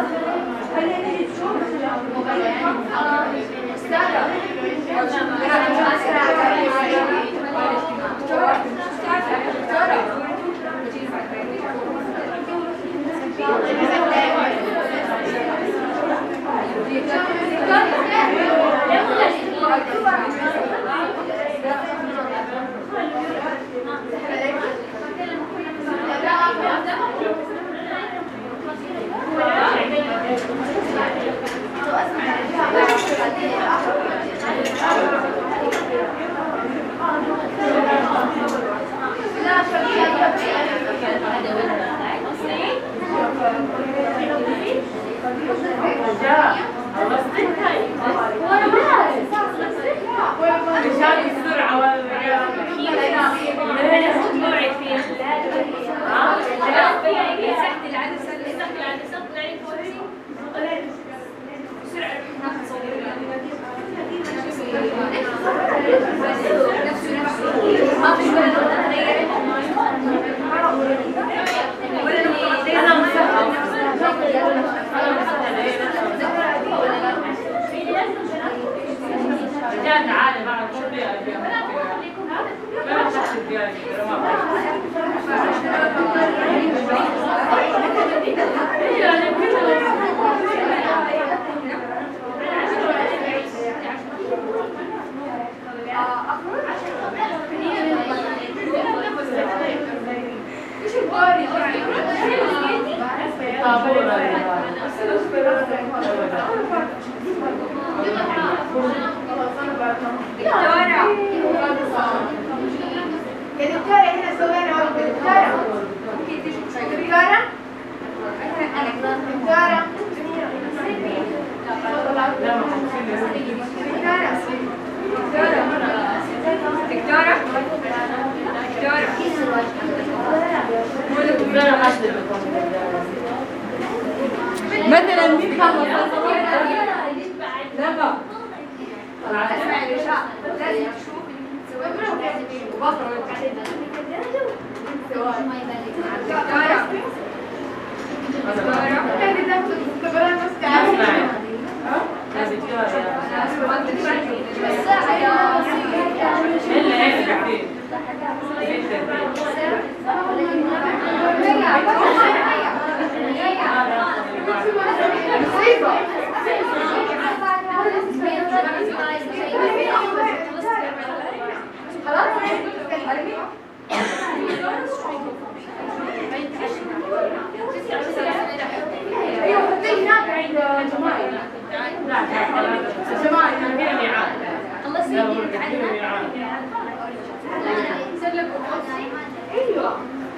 تعالى معك شو بيها ما تحت الديانة يا دكتورة هنا سوينا واحدة دكتورة دكتورة دكتورة دكتورة يا رجاء لازم تشوف وبطل ايوه حطيه هناك عند جمال ايوه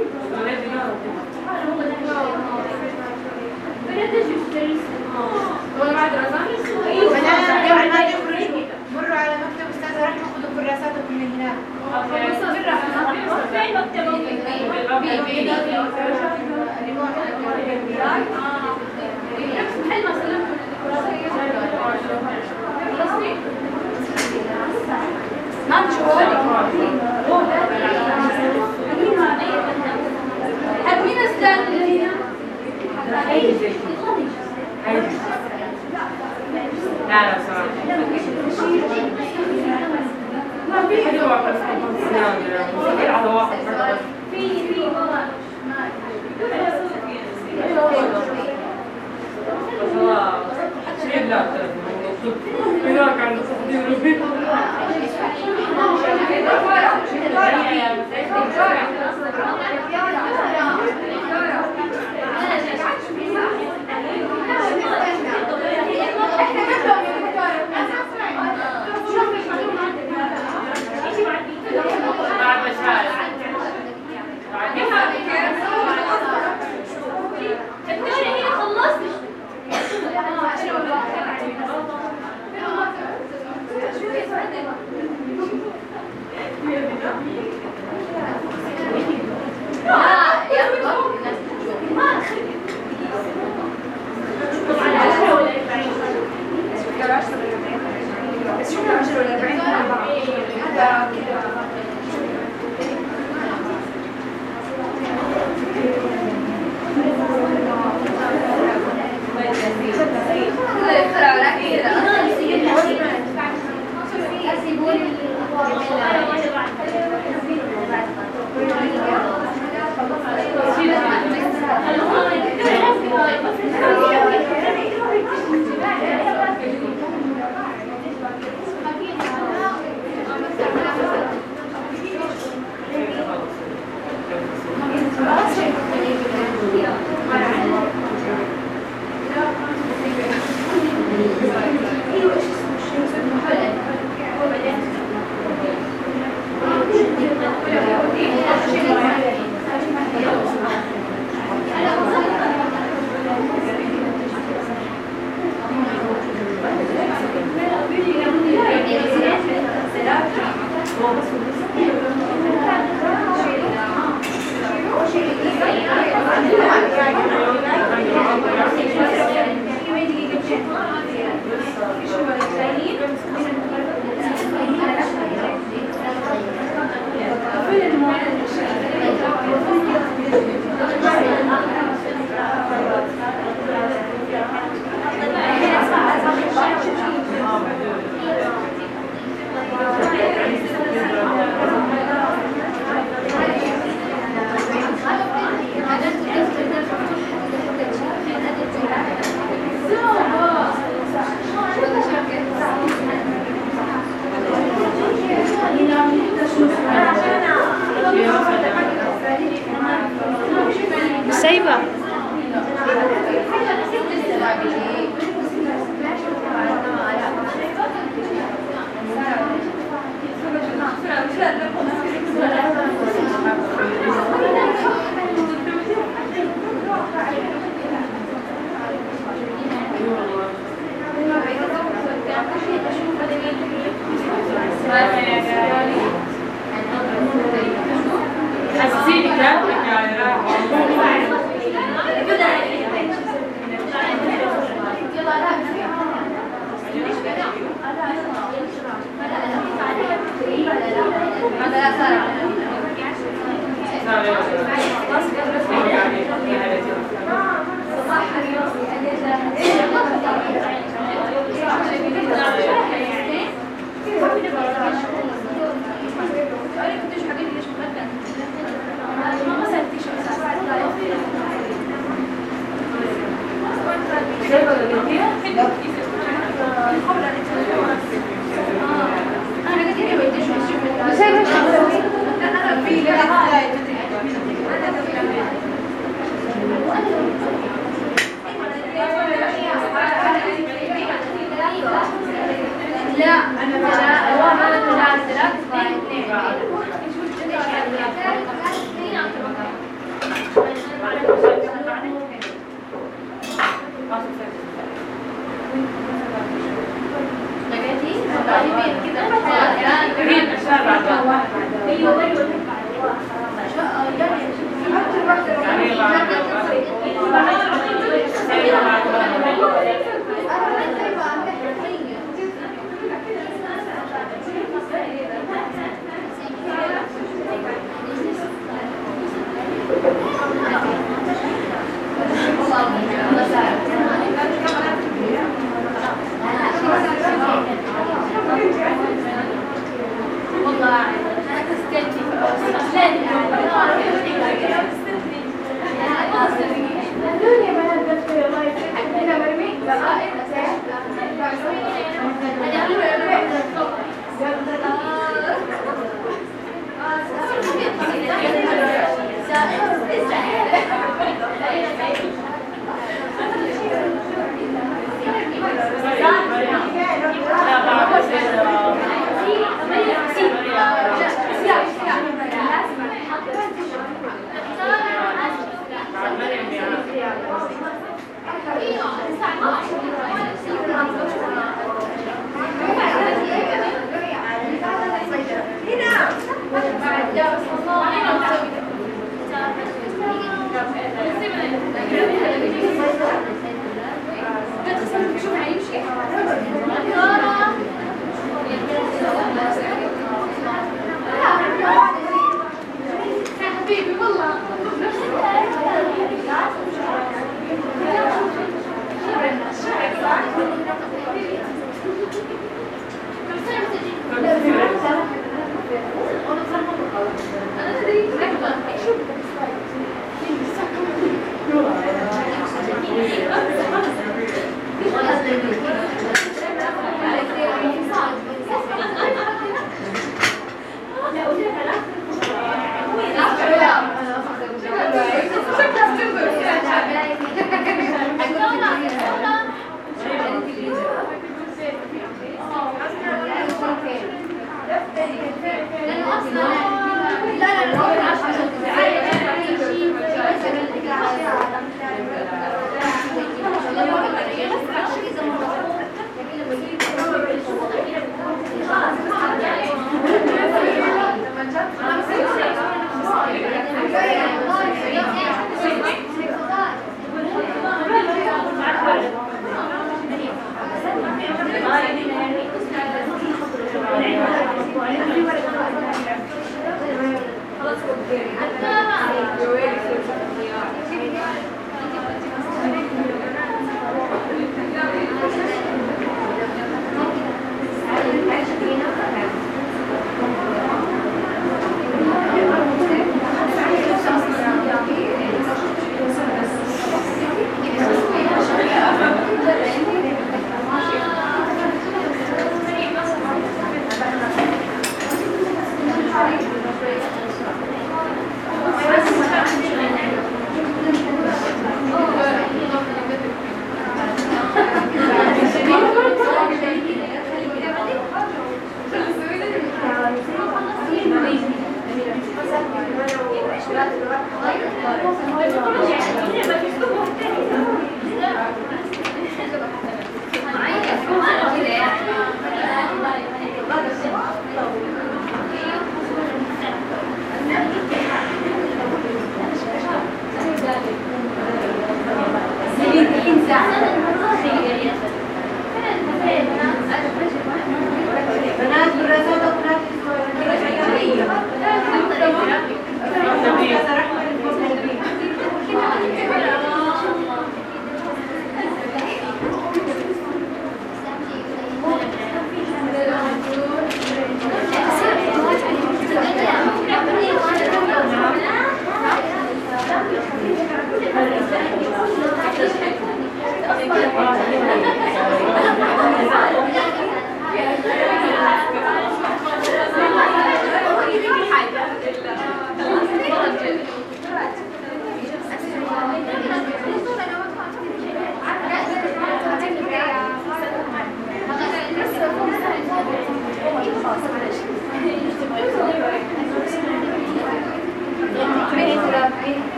ولا بعد رمضان بنات قبل ما تخرجوا مروا على مكتب استاذة رحمة خذوا كراساتكم من هناك مين استاذ اللي هنا؟ لا لا صراحة ما في حد واحد في على واحد في في والله شيء لا هناك عند صديقي بعد مشاعر الدوري هي خلصت بس شو 10 ولا 40 هذا كذا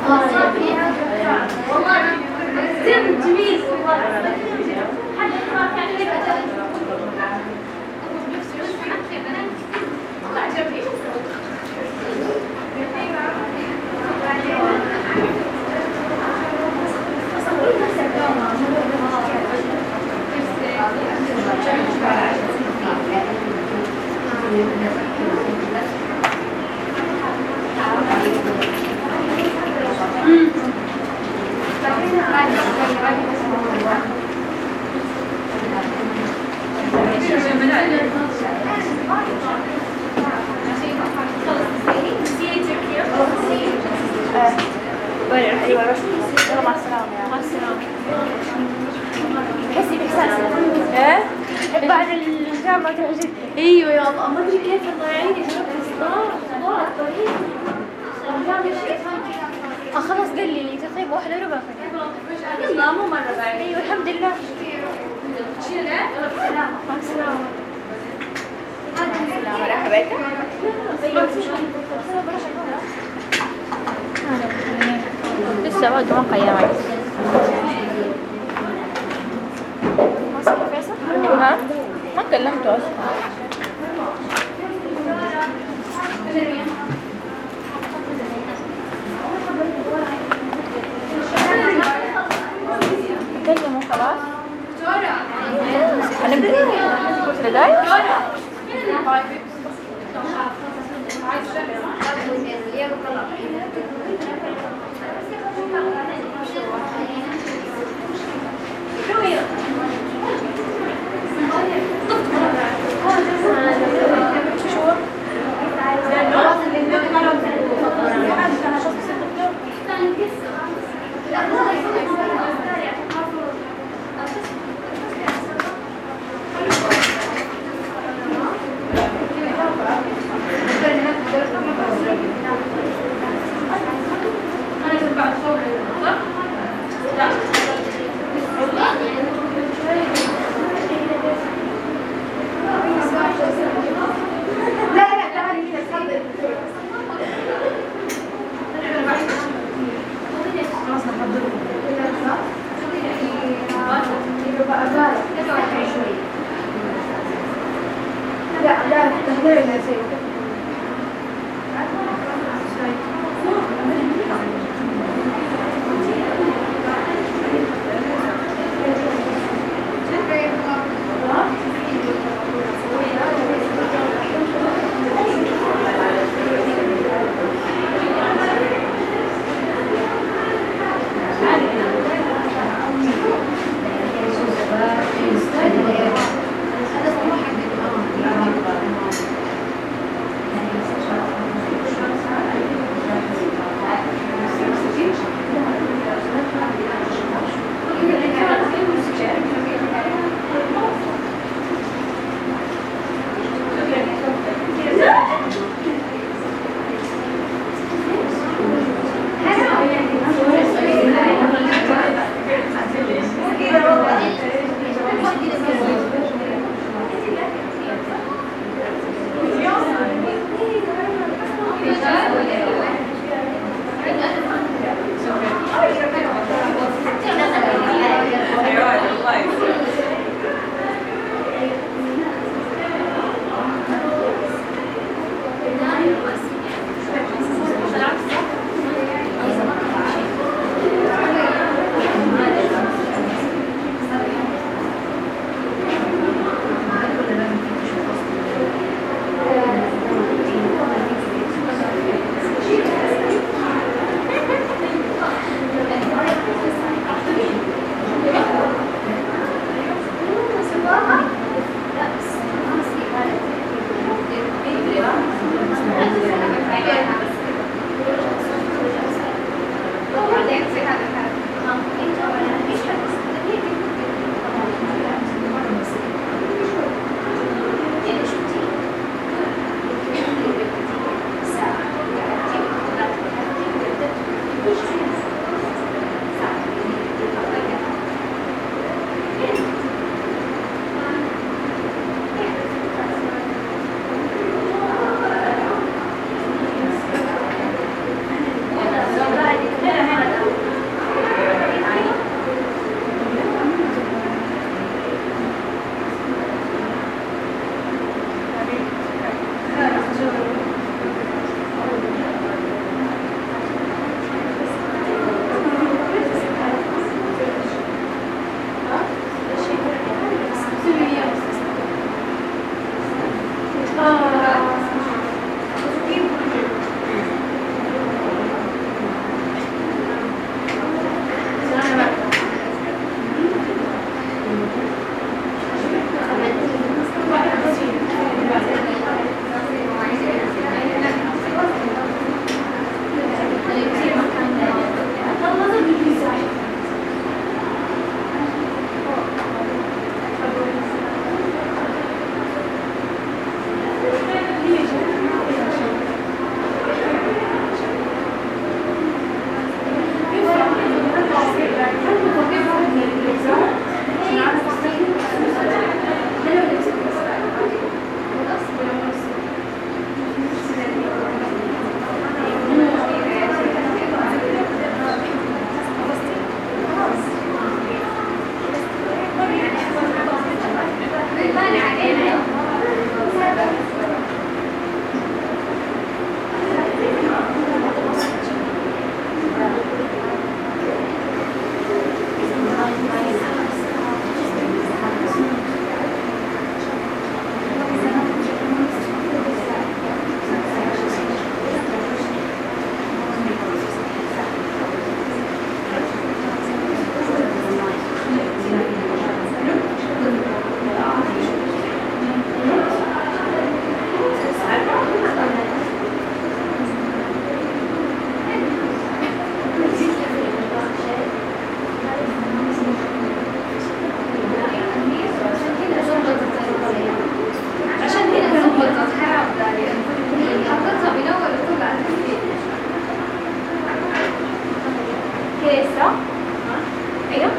والله زين جميل والله حد ما كان عجبني مع السلامة مع السلامة تحسي بإحساس ايه بعد الجامعة تعجبني ايوه يا الله ما ادري كيف الله يعيني شفت الصداع صداع الطريق اه خلاص قال لي تقريبا واحدة وربع يلا مو مرة بعد ايوه الحمد لله مع السلامة لسه بعد ما قيمت ها ما كلمته اصلا كلمه خلاص هنبدأ بداية destra. ايوه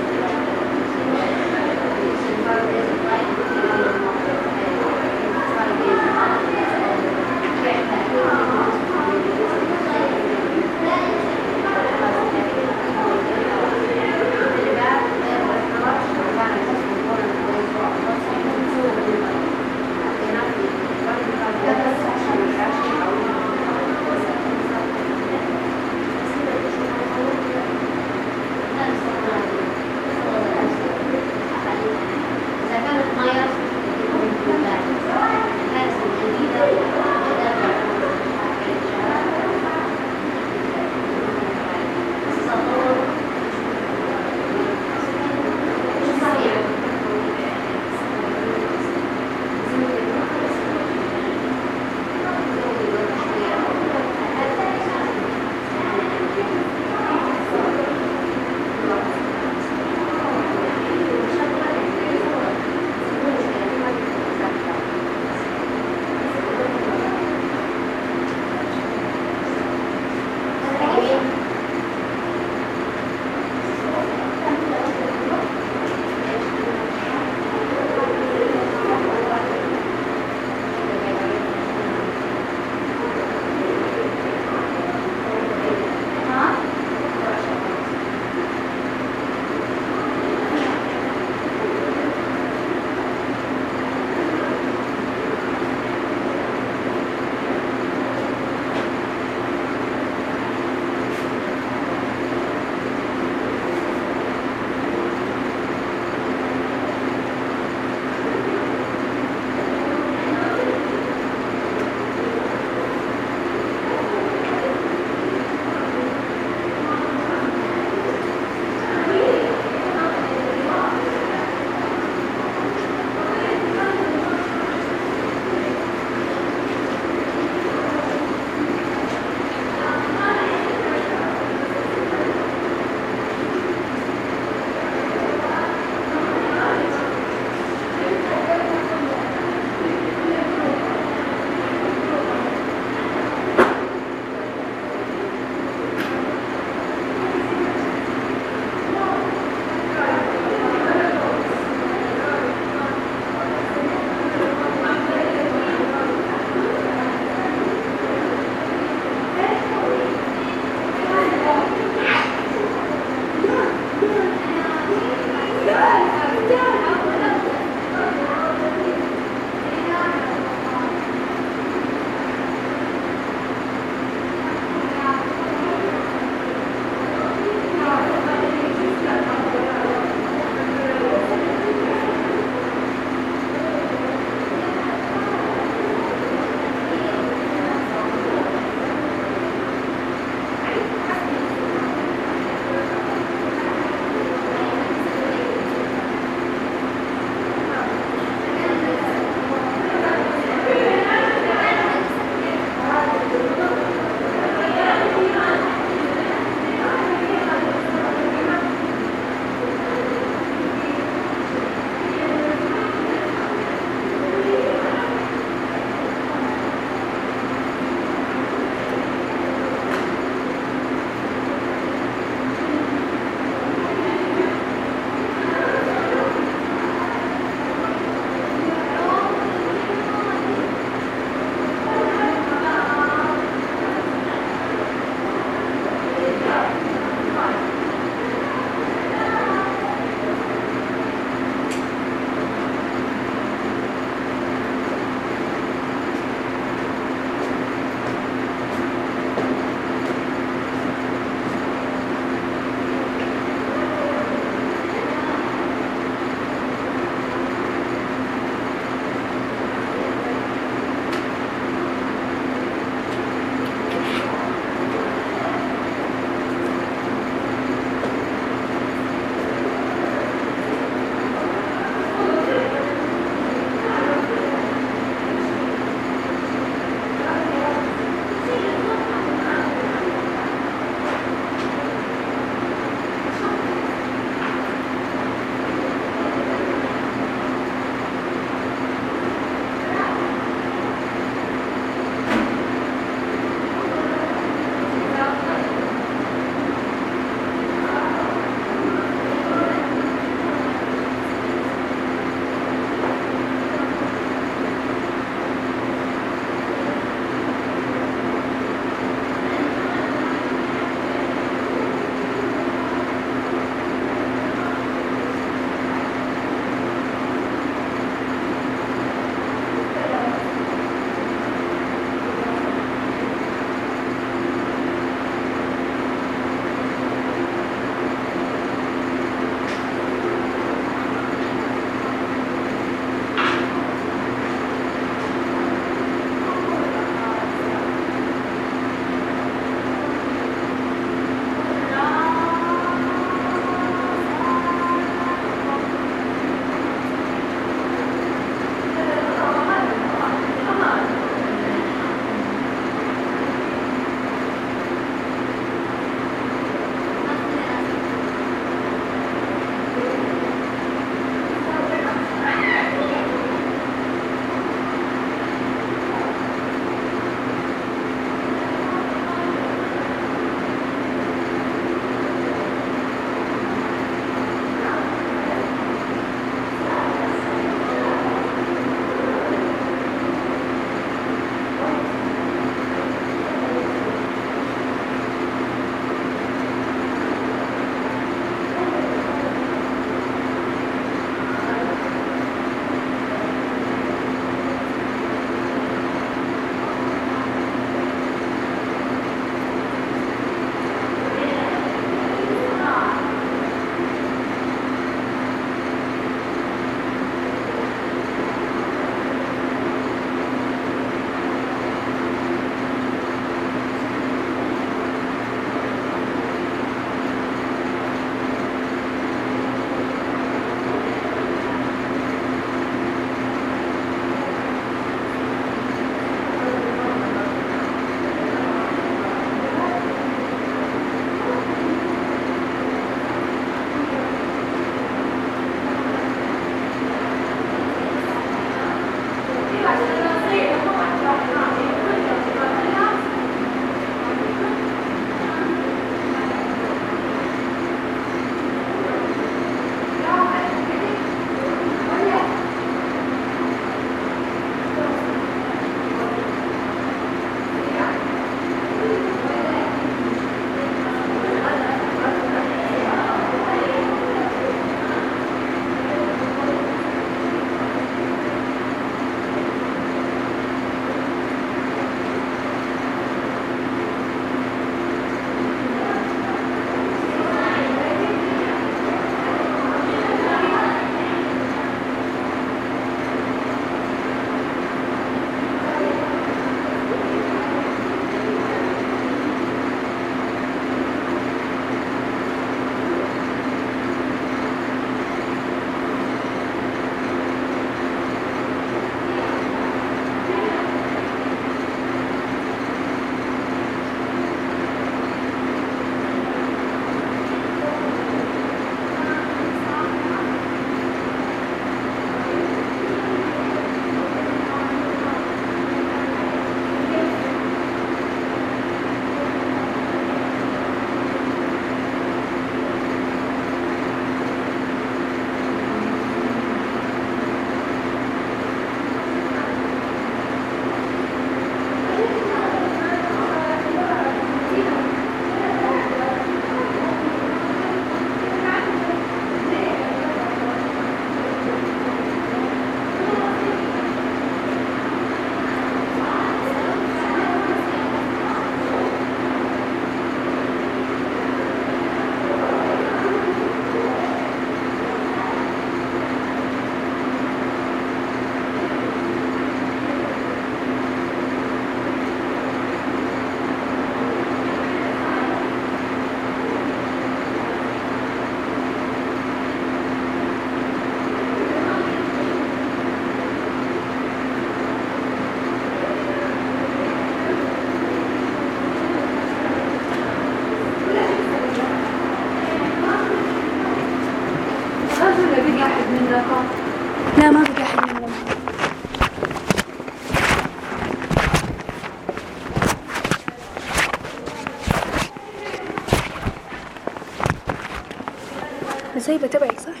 سايبة تبعك صح؟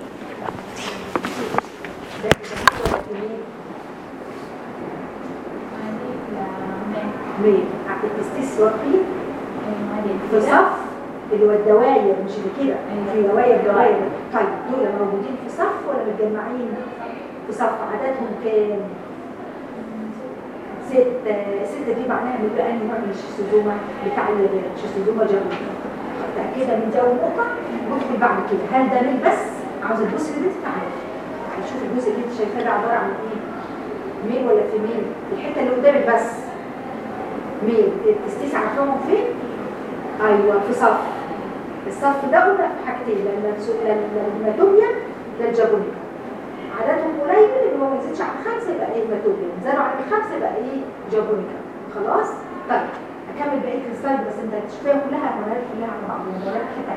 ميل التستيس واقفين في صف اللي هو الدواير مش اللي كده في دواير دواير طيب دول موجودين في صف ولا متجمعين في صف عددهم كام ستة ستة دي معناها ان بقى نوع من الشيستوزوما بتاع الشيستوزوما جابونا متأكدة من ده ونقطة ندخل بعد كده هل ده ميل بس عاوز الجزء اللي انت تعالى هنشوف الجزء اللي انت شايفاه ده عبارة عن ايه ميل ولا في ميل الحتة اللي قدامك بس ميل التستيس عارفاهم فين ايوه في صف الصف ده قلنا في حاجتين لما الماتوميا ده الجابونيا عددهم قليل اللي هو ما يزيدش عن خمسه يبقى ايه ماتوميا زادوا عن الخمسه يبقى ايه جابونيا خلاص طيب اكمل بقيه السلايد بس انت هتشوفيها كلها هوريك كلها على بعض هوريك حته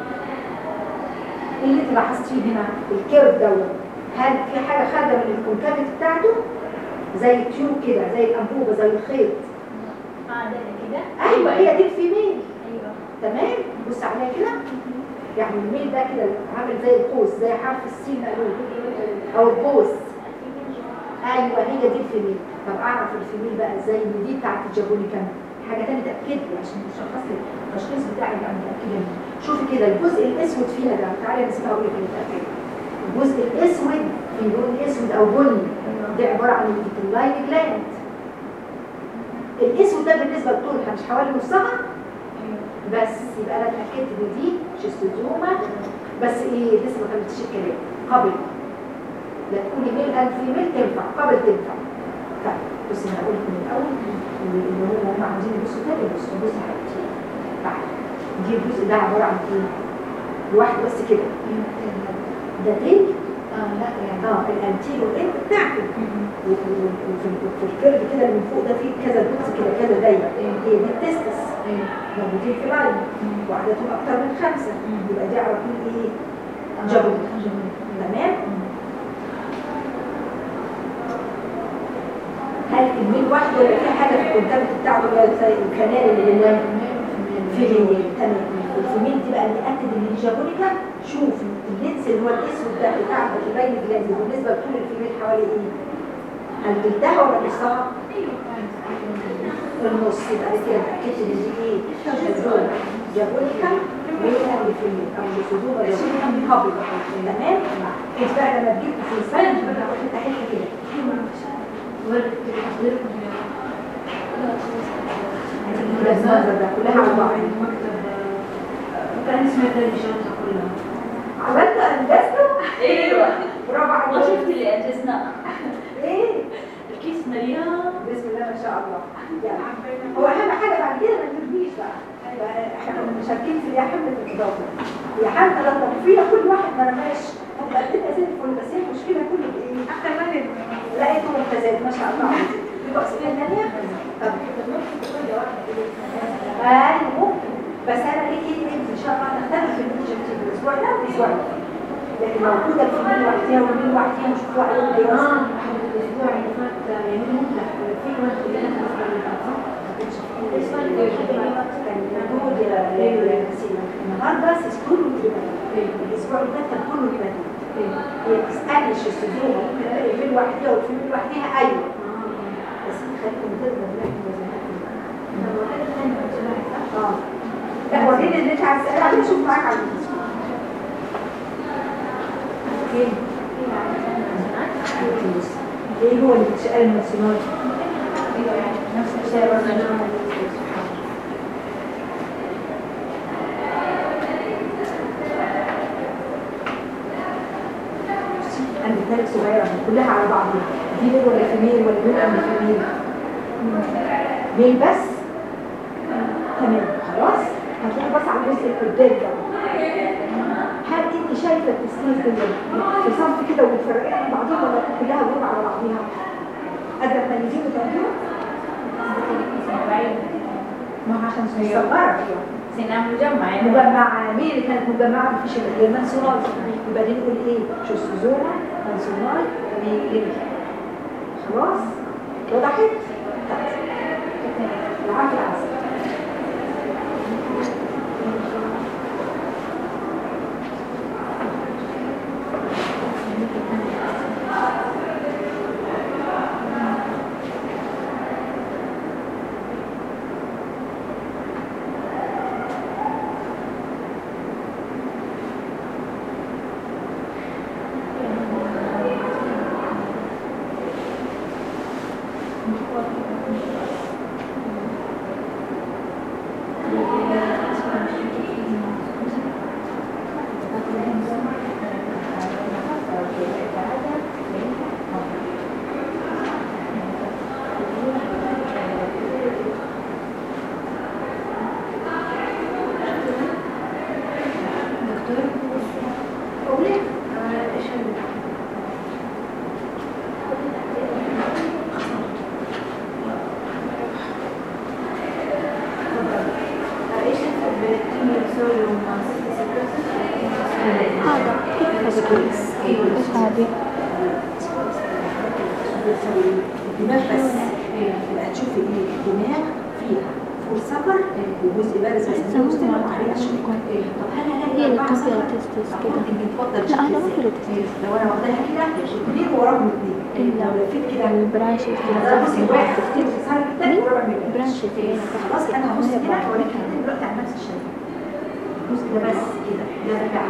ايه اللي انت لاحظت فيه هنا الكيرف دوت هل في حاجه خارجه من الكونكافيت بتاعته زي التيوب كده زي الانبوبه زي الخيط اه ده كده ايوه هي دي الفيميل ايوه تمام بص عليها كده يعني الميل ده كده عامل زي القوس زي حرف السين قالوا او القوس ايوه هي دي الفيميل طب اعرف الفيميل بقى ازاي ان دي بتاعت الجابونيكان حاجه ثانيه تاكد لي عشان تشخص لي التشخيص بتاعي يبقى متاكده منه شوفي كده الجزء الاسود فيها ده تعالى نسمع اقول لك متاكده الجزء الاسود في لون اسود او بني ده عباره عن الفيتلاين جلاند الاسود ده بالنسبه لطولها مش حوالي نصها بس يبقى انا اتاكدت ان دي شيستوزوما بس ايه لسه ما كملتش الكلام قبل لا تقولي ميل ان فيميل تنفع قبل تنفع طيب بصي انا هقول لك من الاول اللي هو هم عاوزين يبصوا تاني بصوا بصي يا حبيبتي تعالي دي الجزء ده عباره عن ايه؟ لوحده بس كده ده تاني اه لا يعني اه الانتيرو اند بتاعته وفي في الكيرف كده اللي من فوق ده فيه كذا جزء كده كذا دايره هي دي التستس موجودين في لاين وعددهم اكتر من خمسه يبقى دي على طول ايه جابوا تمام هل الميل واحد ولا في حاجه في الكونتاكت بتاعه ولا زي الكنال اللي جواه في الميل تمام الفيميل دي بقى اللي اكد ان دي جابونيكا شوف اللينس اللي هو الاسود ده بتاع البين جلاند بالنسبه لطول الفيميل حوالي ايه؟ هل جلدها ولا نصها؟ النص يبقى انا كده اتاكدت ان دي ايه؟ شابونيكا جابونيكا وهي الفيميل او الصدوبه جابونيكا هابل تمام؟ انت بقى لما تجيب في السلايد بقى حته حته كده هتيجي كده المنظر ده كلها على بعض كان اسمها تاني شرطة كلها عملت انجزته؟ ايوه برافو ما عليك شفت اللي انجزنا ايه؟ الكيس مليان بسم الله ما شاء الله يعني هو اهم حاجه بعد كده ما ترميش بقى احنا كنا مشاركين في يا حمله الاضافه يا حمله التطفيله كل واحد ما رماش طب قدمنا زي الفل بس هي المشكله كل ايه؟ احنا ما لقيته ممتازات ما شاء الله يبقى اسئله ثانيه طب ممكن تكون واحده ايوه ممكن بس انا ليه كده ان شاء الله نختلف في الاوبجكتيف الاسبوع ده والاسبوع ده لكن موجوده في مين لوحديها ومين لوحديها ونشوفوها عليهم دراسه الاسبوع اللي فات يعني ممتع في واحد كلنا النهارده كله كده الاسبوع اللي فات كان كله كده هي بتسالني الشيستوزوما ممكن الاقي فين لوحديها وفين لوحديها ايوه بس انت خليكم تقدر اه لا وريني اللي انت عايز تسال عليه شوف معاك على الفيديو. ايه ايه هو اللي بتسال المسؤول نفس الشيء عندي ثالث صغيرة كلها على بعضها دي ميل ولا فيميل ولا ميل ولا فيميل ميل بس تمام خلاص هتروح بس على الجزء القدام ده هل انت شايفه التسليم كده في صف كده ومتفرقين عن بعضهم ولا كلها جروب على بعضيها قادره تميزين وتعملوا ما هو عشان صغيره سنان مجمع مجمعة مين اللي كانت مجمعة مفيش غير منسونال يبقى دي نقول ايه شوستوزوما منسونال ميلين خلاص وضحت طيب. العافية العسل هذا هذا كويس ايش هذه؟ الدماغ بس يبقى تشوفي ايه الدماغ فيها فور سفر وجزء بارز بس الجزء ما عليه اشوف طب هل هي هلاقي اللي اربعه كان فيها سفر تستس طب كده ممكن يتفضل لا شكل انا ما ازاي؟ فيها تستس لو انا واخداها كده اثنين وراهم اثنين إلا. لو لفيت كده البرانش ده بصي واحد اثنين صار الثاني وربع مليون برانش خلاص انا هبص هنا هوريك الاثنين دلوقتي على نفس الشيء الجزء ده بس كده ده راجع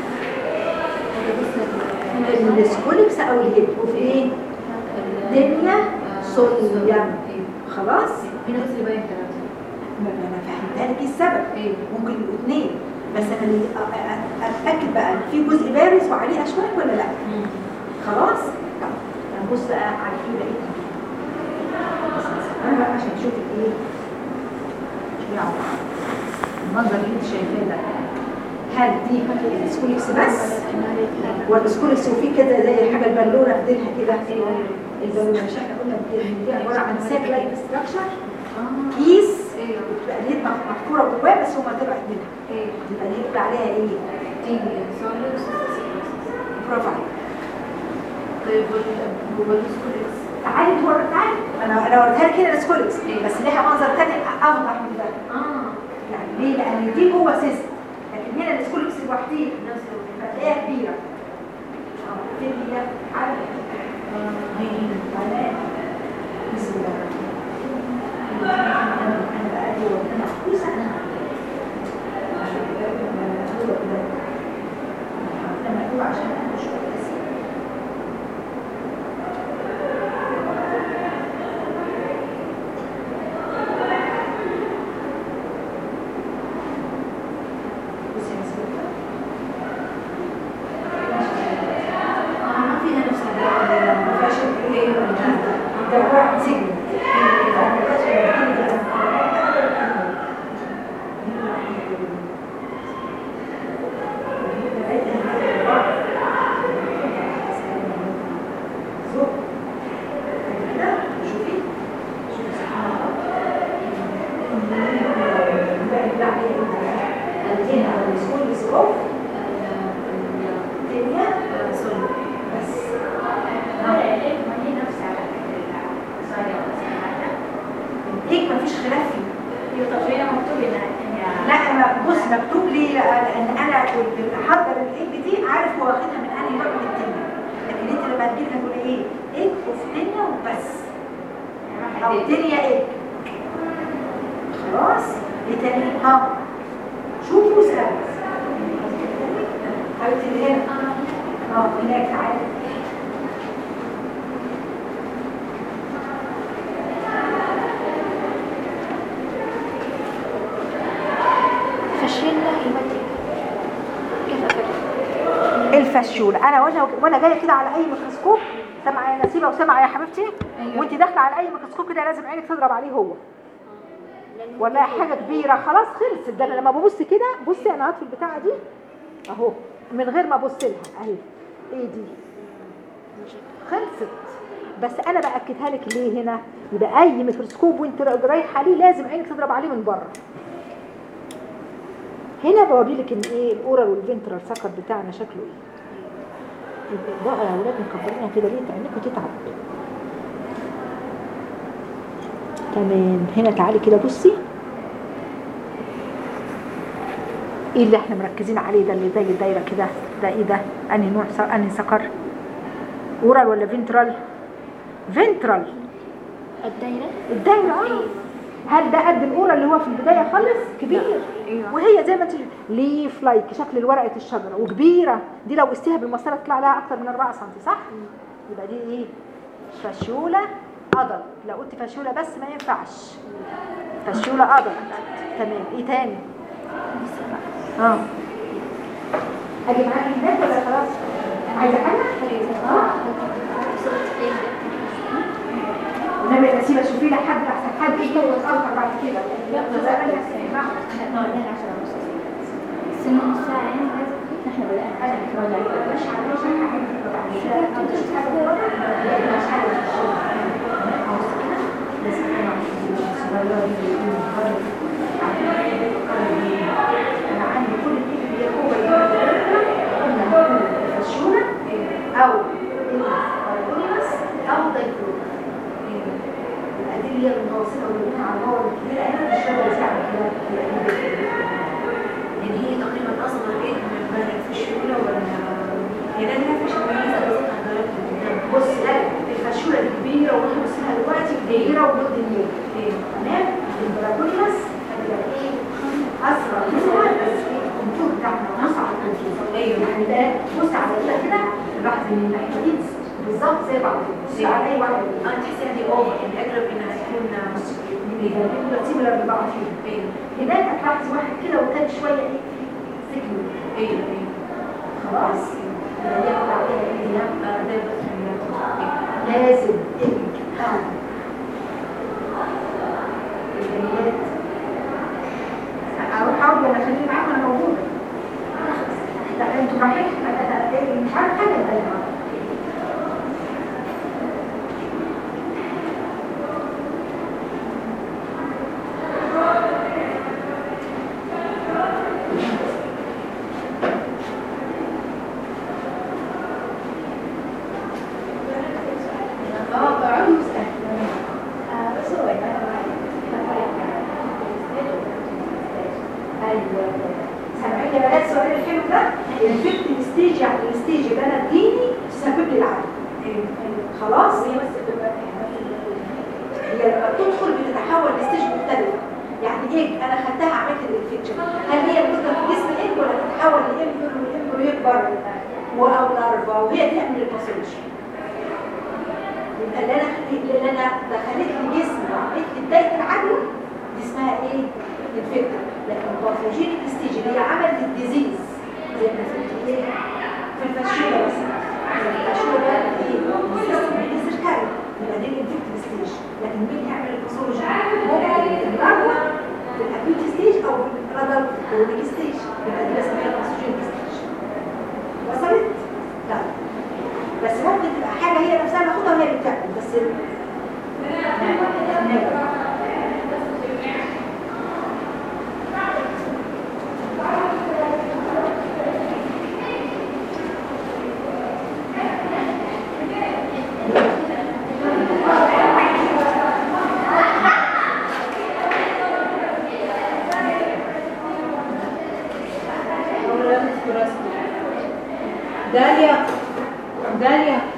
السكوليكس او الهيب وفي ايه؟ دنيا صليم خلاص؟ في ناس اللي باين ثلاثة ما انا فهمتها لك إيه السبب ممكن يبقوا اثنين بس انا اللي أ- أ- اتاكد بقى إن في جزء بارز وعليه اشواك ولا لا خلاص طب هنبص بقى على في بقيتها انا بقى عشان اشوف ايه شوفي على بعض. المنظر اللي انت شايفاه ده هل دي السكوليكس بس ولا سكوليكس وفي كده زي الحاجه البالونه في ديلها كده البالونه مش احنا قلنا دي عباره عن ساك لايك ستراكشر كيس بتبقى اليد محفوره جواه بس هما طلعت منها يبقى دي يبقى عليها ايه؟ برافو عليك طيب هو السكوليكس تعالي تور تعالي انا انا وريتها لك كده السكوليكس بس ليها منظر تاني اوضح من ده اه يعني ليه؟ لان دي جوه سيست لكن هنا السكوليكس لوحديه نفس فتلاقيها كبيره اه تبقى هي على تمام بسم الله انا بقى دي وانا محبوسه انا لما اقول عشان انا مش كويسه بصي يا سيدي اه ما فيها نفس الدواء ما فيهاش ايه ده عباره عن سجن بس هيك مفيش خلاف فيه لا انا بص مكتوب لي لان انا اللي حضر الايج دي عارف هو واخدها من انهي نوع من التنيا لكن انت لما تجيب تقول ايه ايج اوف تنيا وبس او تنيا ايج خلاص ايه تاني ها شوفوا اسالوا حبيبتي اللي هنا اه هناك تعالي فشلنا هيماتيك كيف أفرق؟ الفشولة انا وانا وانا جايه كده على اي ميكروسكوب سامعه يا نسيبه وسامعه يا حبيبتي وانت داخله على اي ميكروسكوب كده لازم عينك تضرب عليه هو ولا حاجه كبيره خلاص خلصت ده انا لما ببص كده بصي انا هطفي البتاعه دي اهو من غير ما ابص لها اهي ايه دي خلصت بس انا باكدها لك ليه هنا يبقى اي ميكروسكوب وانت رايحه عليه لازم عينك تضرب عليه من بره هنا بوري لك ان ايه الاورال والفنترال سكر بتاعنا شكله ايه يبقى بقى يا اولاد مكبرينها كده ليه عينكم تتعب تمام هنا تعالي كده بصي ايه اللي احنا مركزين عليه ده اللي زي الدايره كده ده ايه ده انهي نوع س- انهي سكر اورال ولا فنترال فنترال الدايرة الدايره اه هل ده قد الاورال اللي هو في البدايه خالص كبير أيوة. وهي زي ما انت ليف لايك شكل ورقه الشجره وكبيره دي لو قستيها بالمسطره تطلع لها اكتر من 4 سم صح يبقى دي ايه فشوله عضل لو قلت فشوله بس ما ينفعش فشوله عضل تمام ايه تاني اه اجي معاكي هناك ولا خلاص عايزه حاجه اه والنبي يا نسيبه شوفي لي حد احسن حد يجي ويتاخر بعد كده يلا زي ما انت هتسمعوا. سنة نص ساعة يعني نحن بدأنا مش عارفه مش عارفه مش عارفه مش عارفه انا عندي هي القوة اللي بتتدرب قلنا هنقول الفشونة أو البارابونيمس أو دايكلوما يبقى دي اللي هي المتوسطة واللي على الباور الكبيرة هنا الشغل بتاعها كده يعني هي تقريبا اصغر ايه من البالغ في الشغل ولا يعني انا في الشغل مثلا بص لا الفشولة دي كبيرة واحنا بصينا دلوقتي كبيرة وضد اليوم تمام البارابونيمس هتبقى ايه أسرع منها بس ايه الكونتور بتاعنا أصعب كونتور ايوه يعني ده بص على كده كده الواحد من الناحية دي بالظبط زي بعض بص على أي واحد انا تحسها دي اوفر يعني اقرب انها تكون بيبقى سيميلر لبعض فيهم ايوه هناك هتلاحظ واحد كده وكان شوية ايه سكنه ايوه ايوه خلاص يبقى دي هقول عليها ايه دي آه، ده بس لازم الحال البنيات اروح اقعد ولا خليني معاكم انا موجوده لا انتوا رايحين أنا- أنا- مش عارف حاجه ده اه اقعدوا اسالوا ايوه سامعين يا بنات السؤال الحلو ده الفيفت ستيج يعني الستيج اللي انا اديني تسبب لي العدم خلاص هي بس هي لما بتدخل بتتحول لستيج مختلفه يعني ايه انا خدتها عملت الانفكشن هل هي بتفضل في جسم ايه ولا تتحول لامبريو والامبريو يكبر او لارفا وهي تعمل الباثولوجي يبقى اللي انا اللي انا دخلت لي جسم وعملت لي بدايه العدوى دي اسمها ايه؟ انفكتر لكن باثوجينيك ستيج اللي هي عملت الديزيز زي ما قلت ايه؟ في الفشوله بس الفشوله ده ايه؟ من السيركاري يبقى دي الانفكتر ستيج لكن مين يعمل الباثولوجي؟ ممكن الاربع في الاكيوت ستيج او في الرادر كرونيك ستيج يبقى دي اسمها باثوجينيك ستيج وصلت؟ لا بس ممكن تبقى حاجة هي نفسها ناخدها وهي اللي بتعمل بس نعم. داليا داليا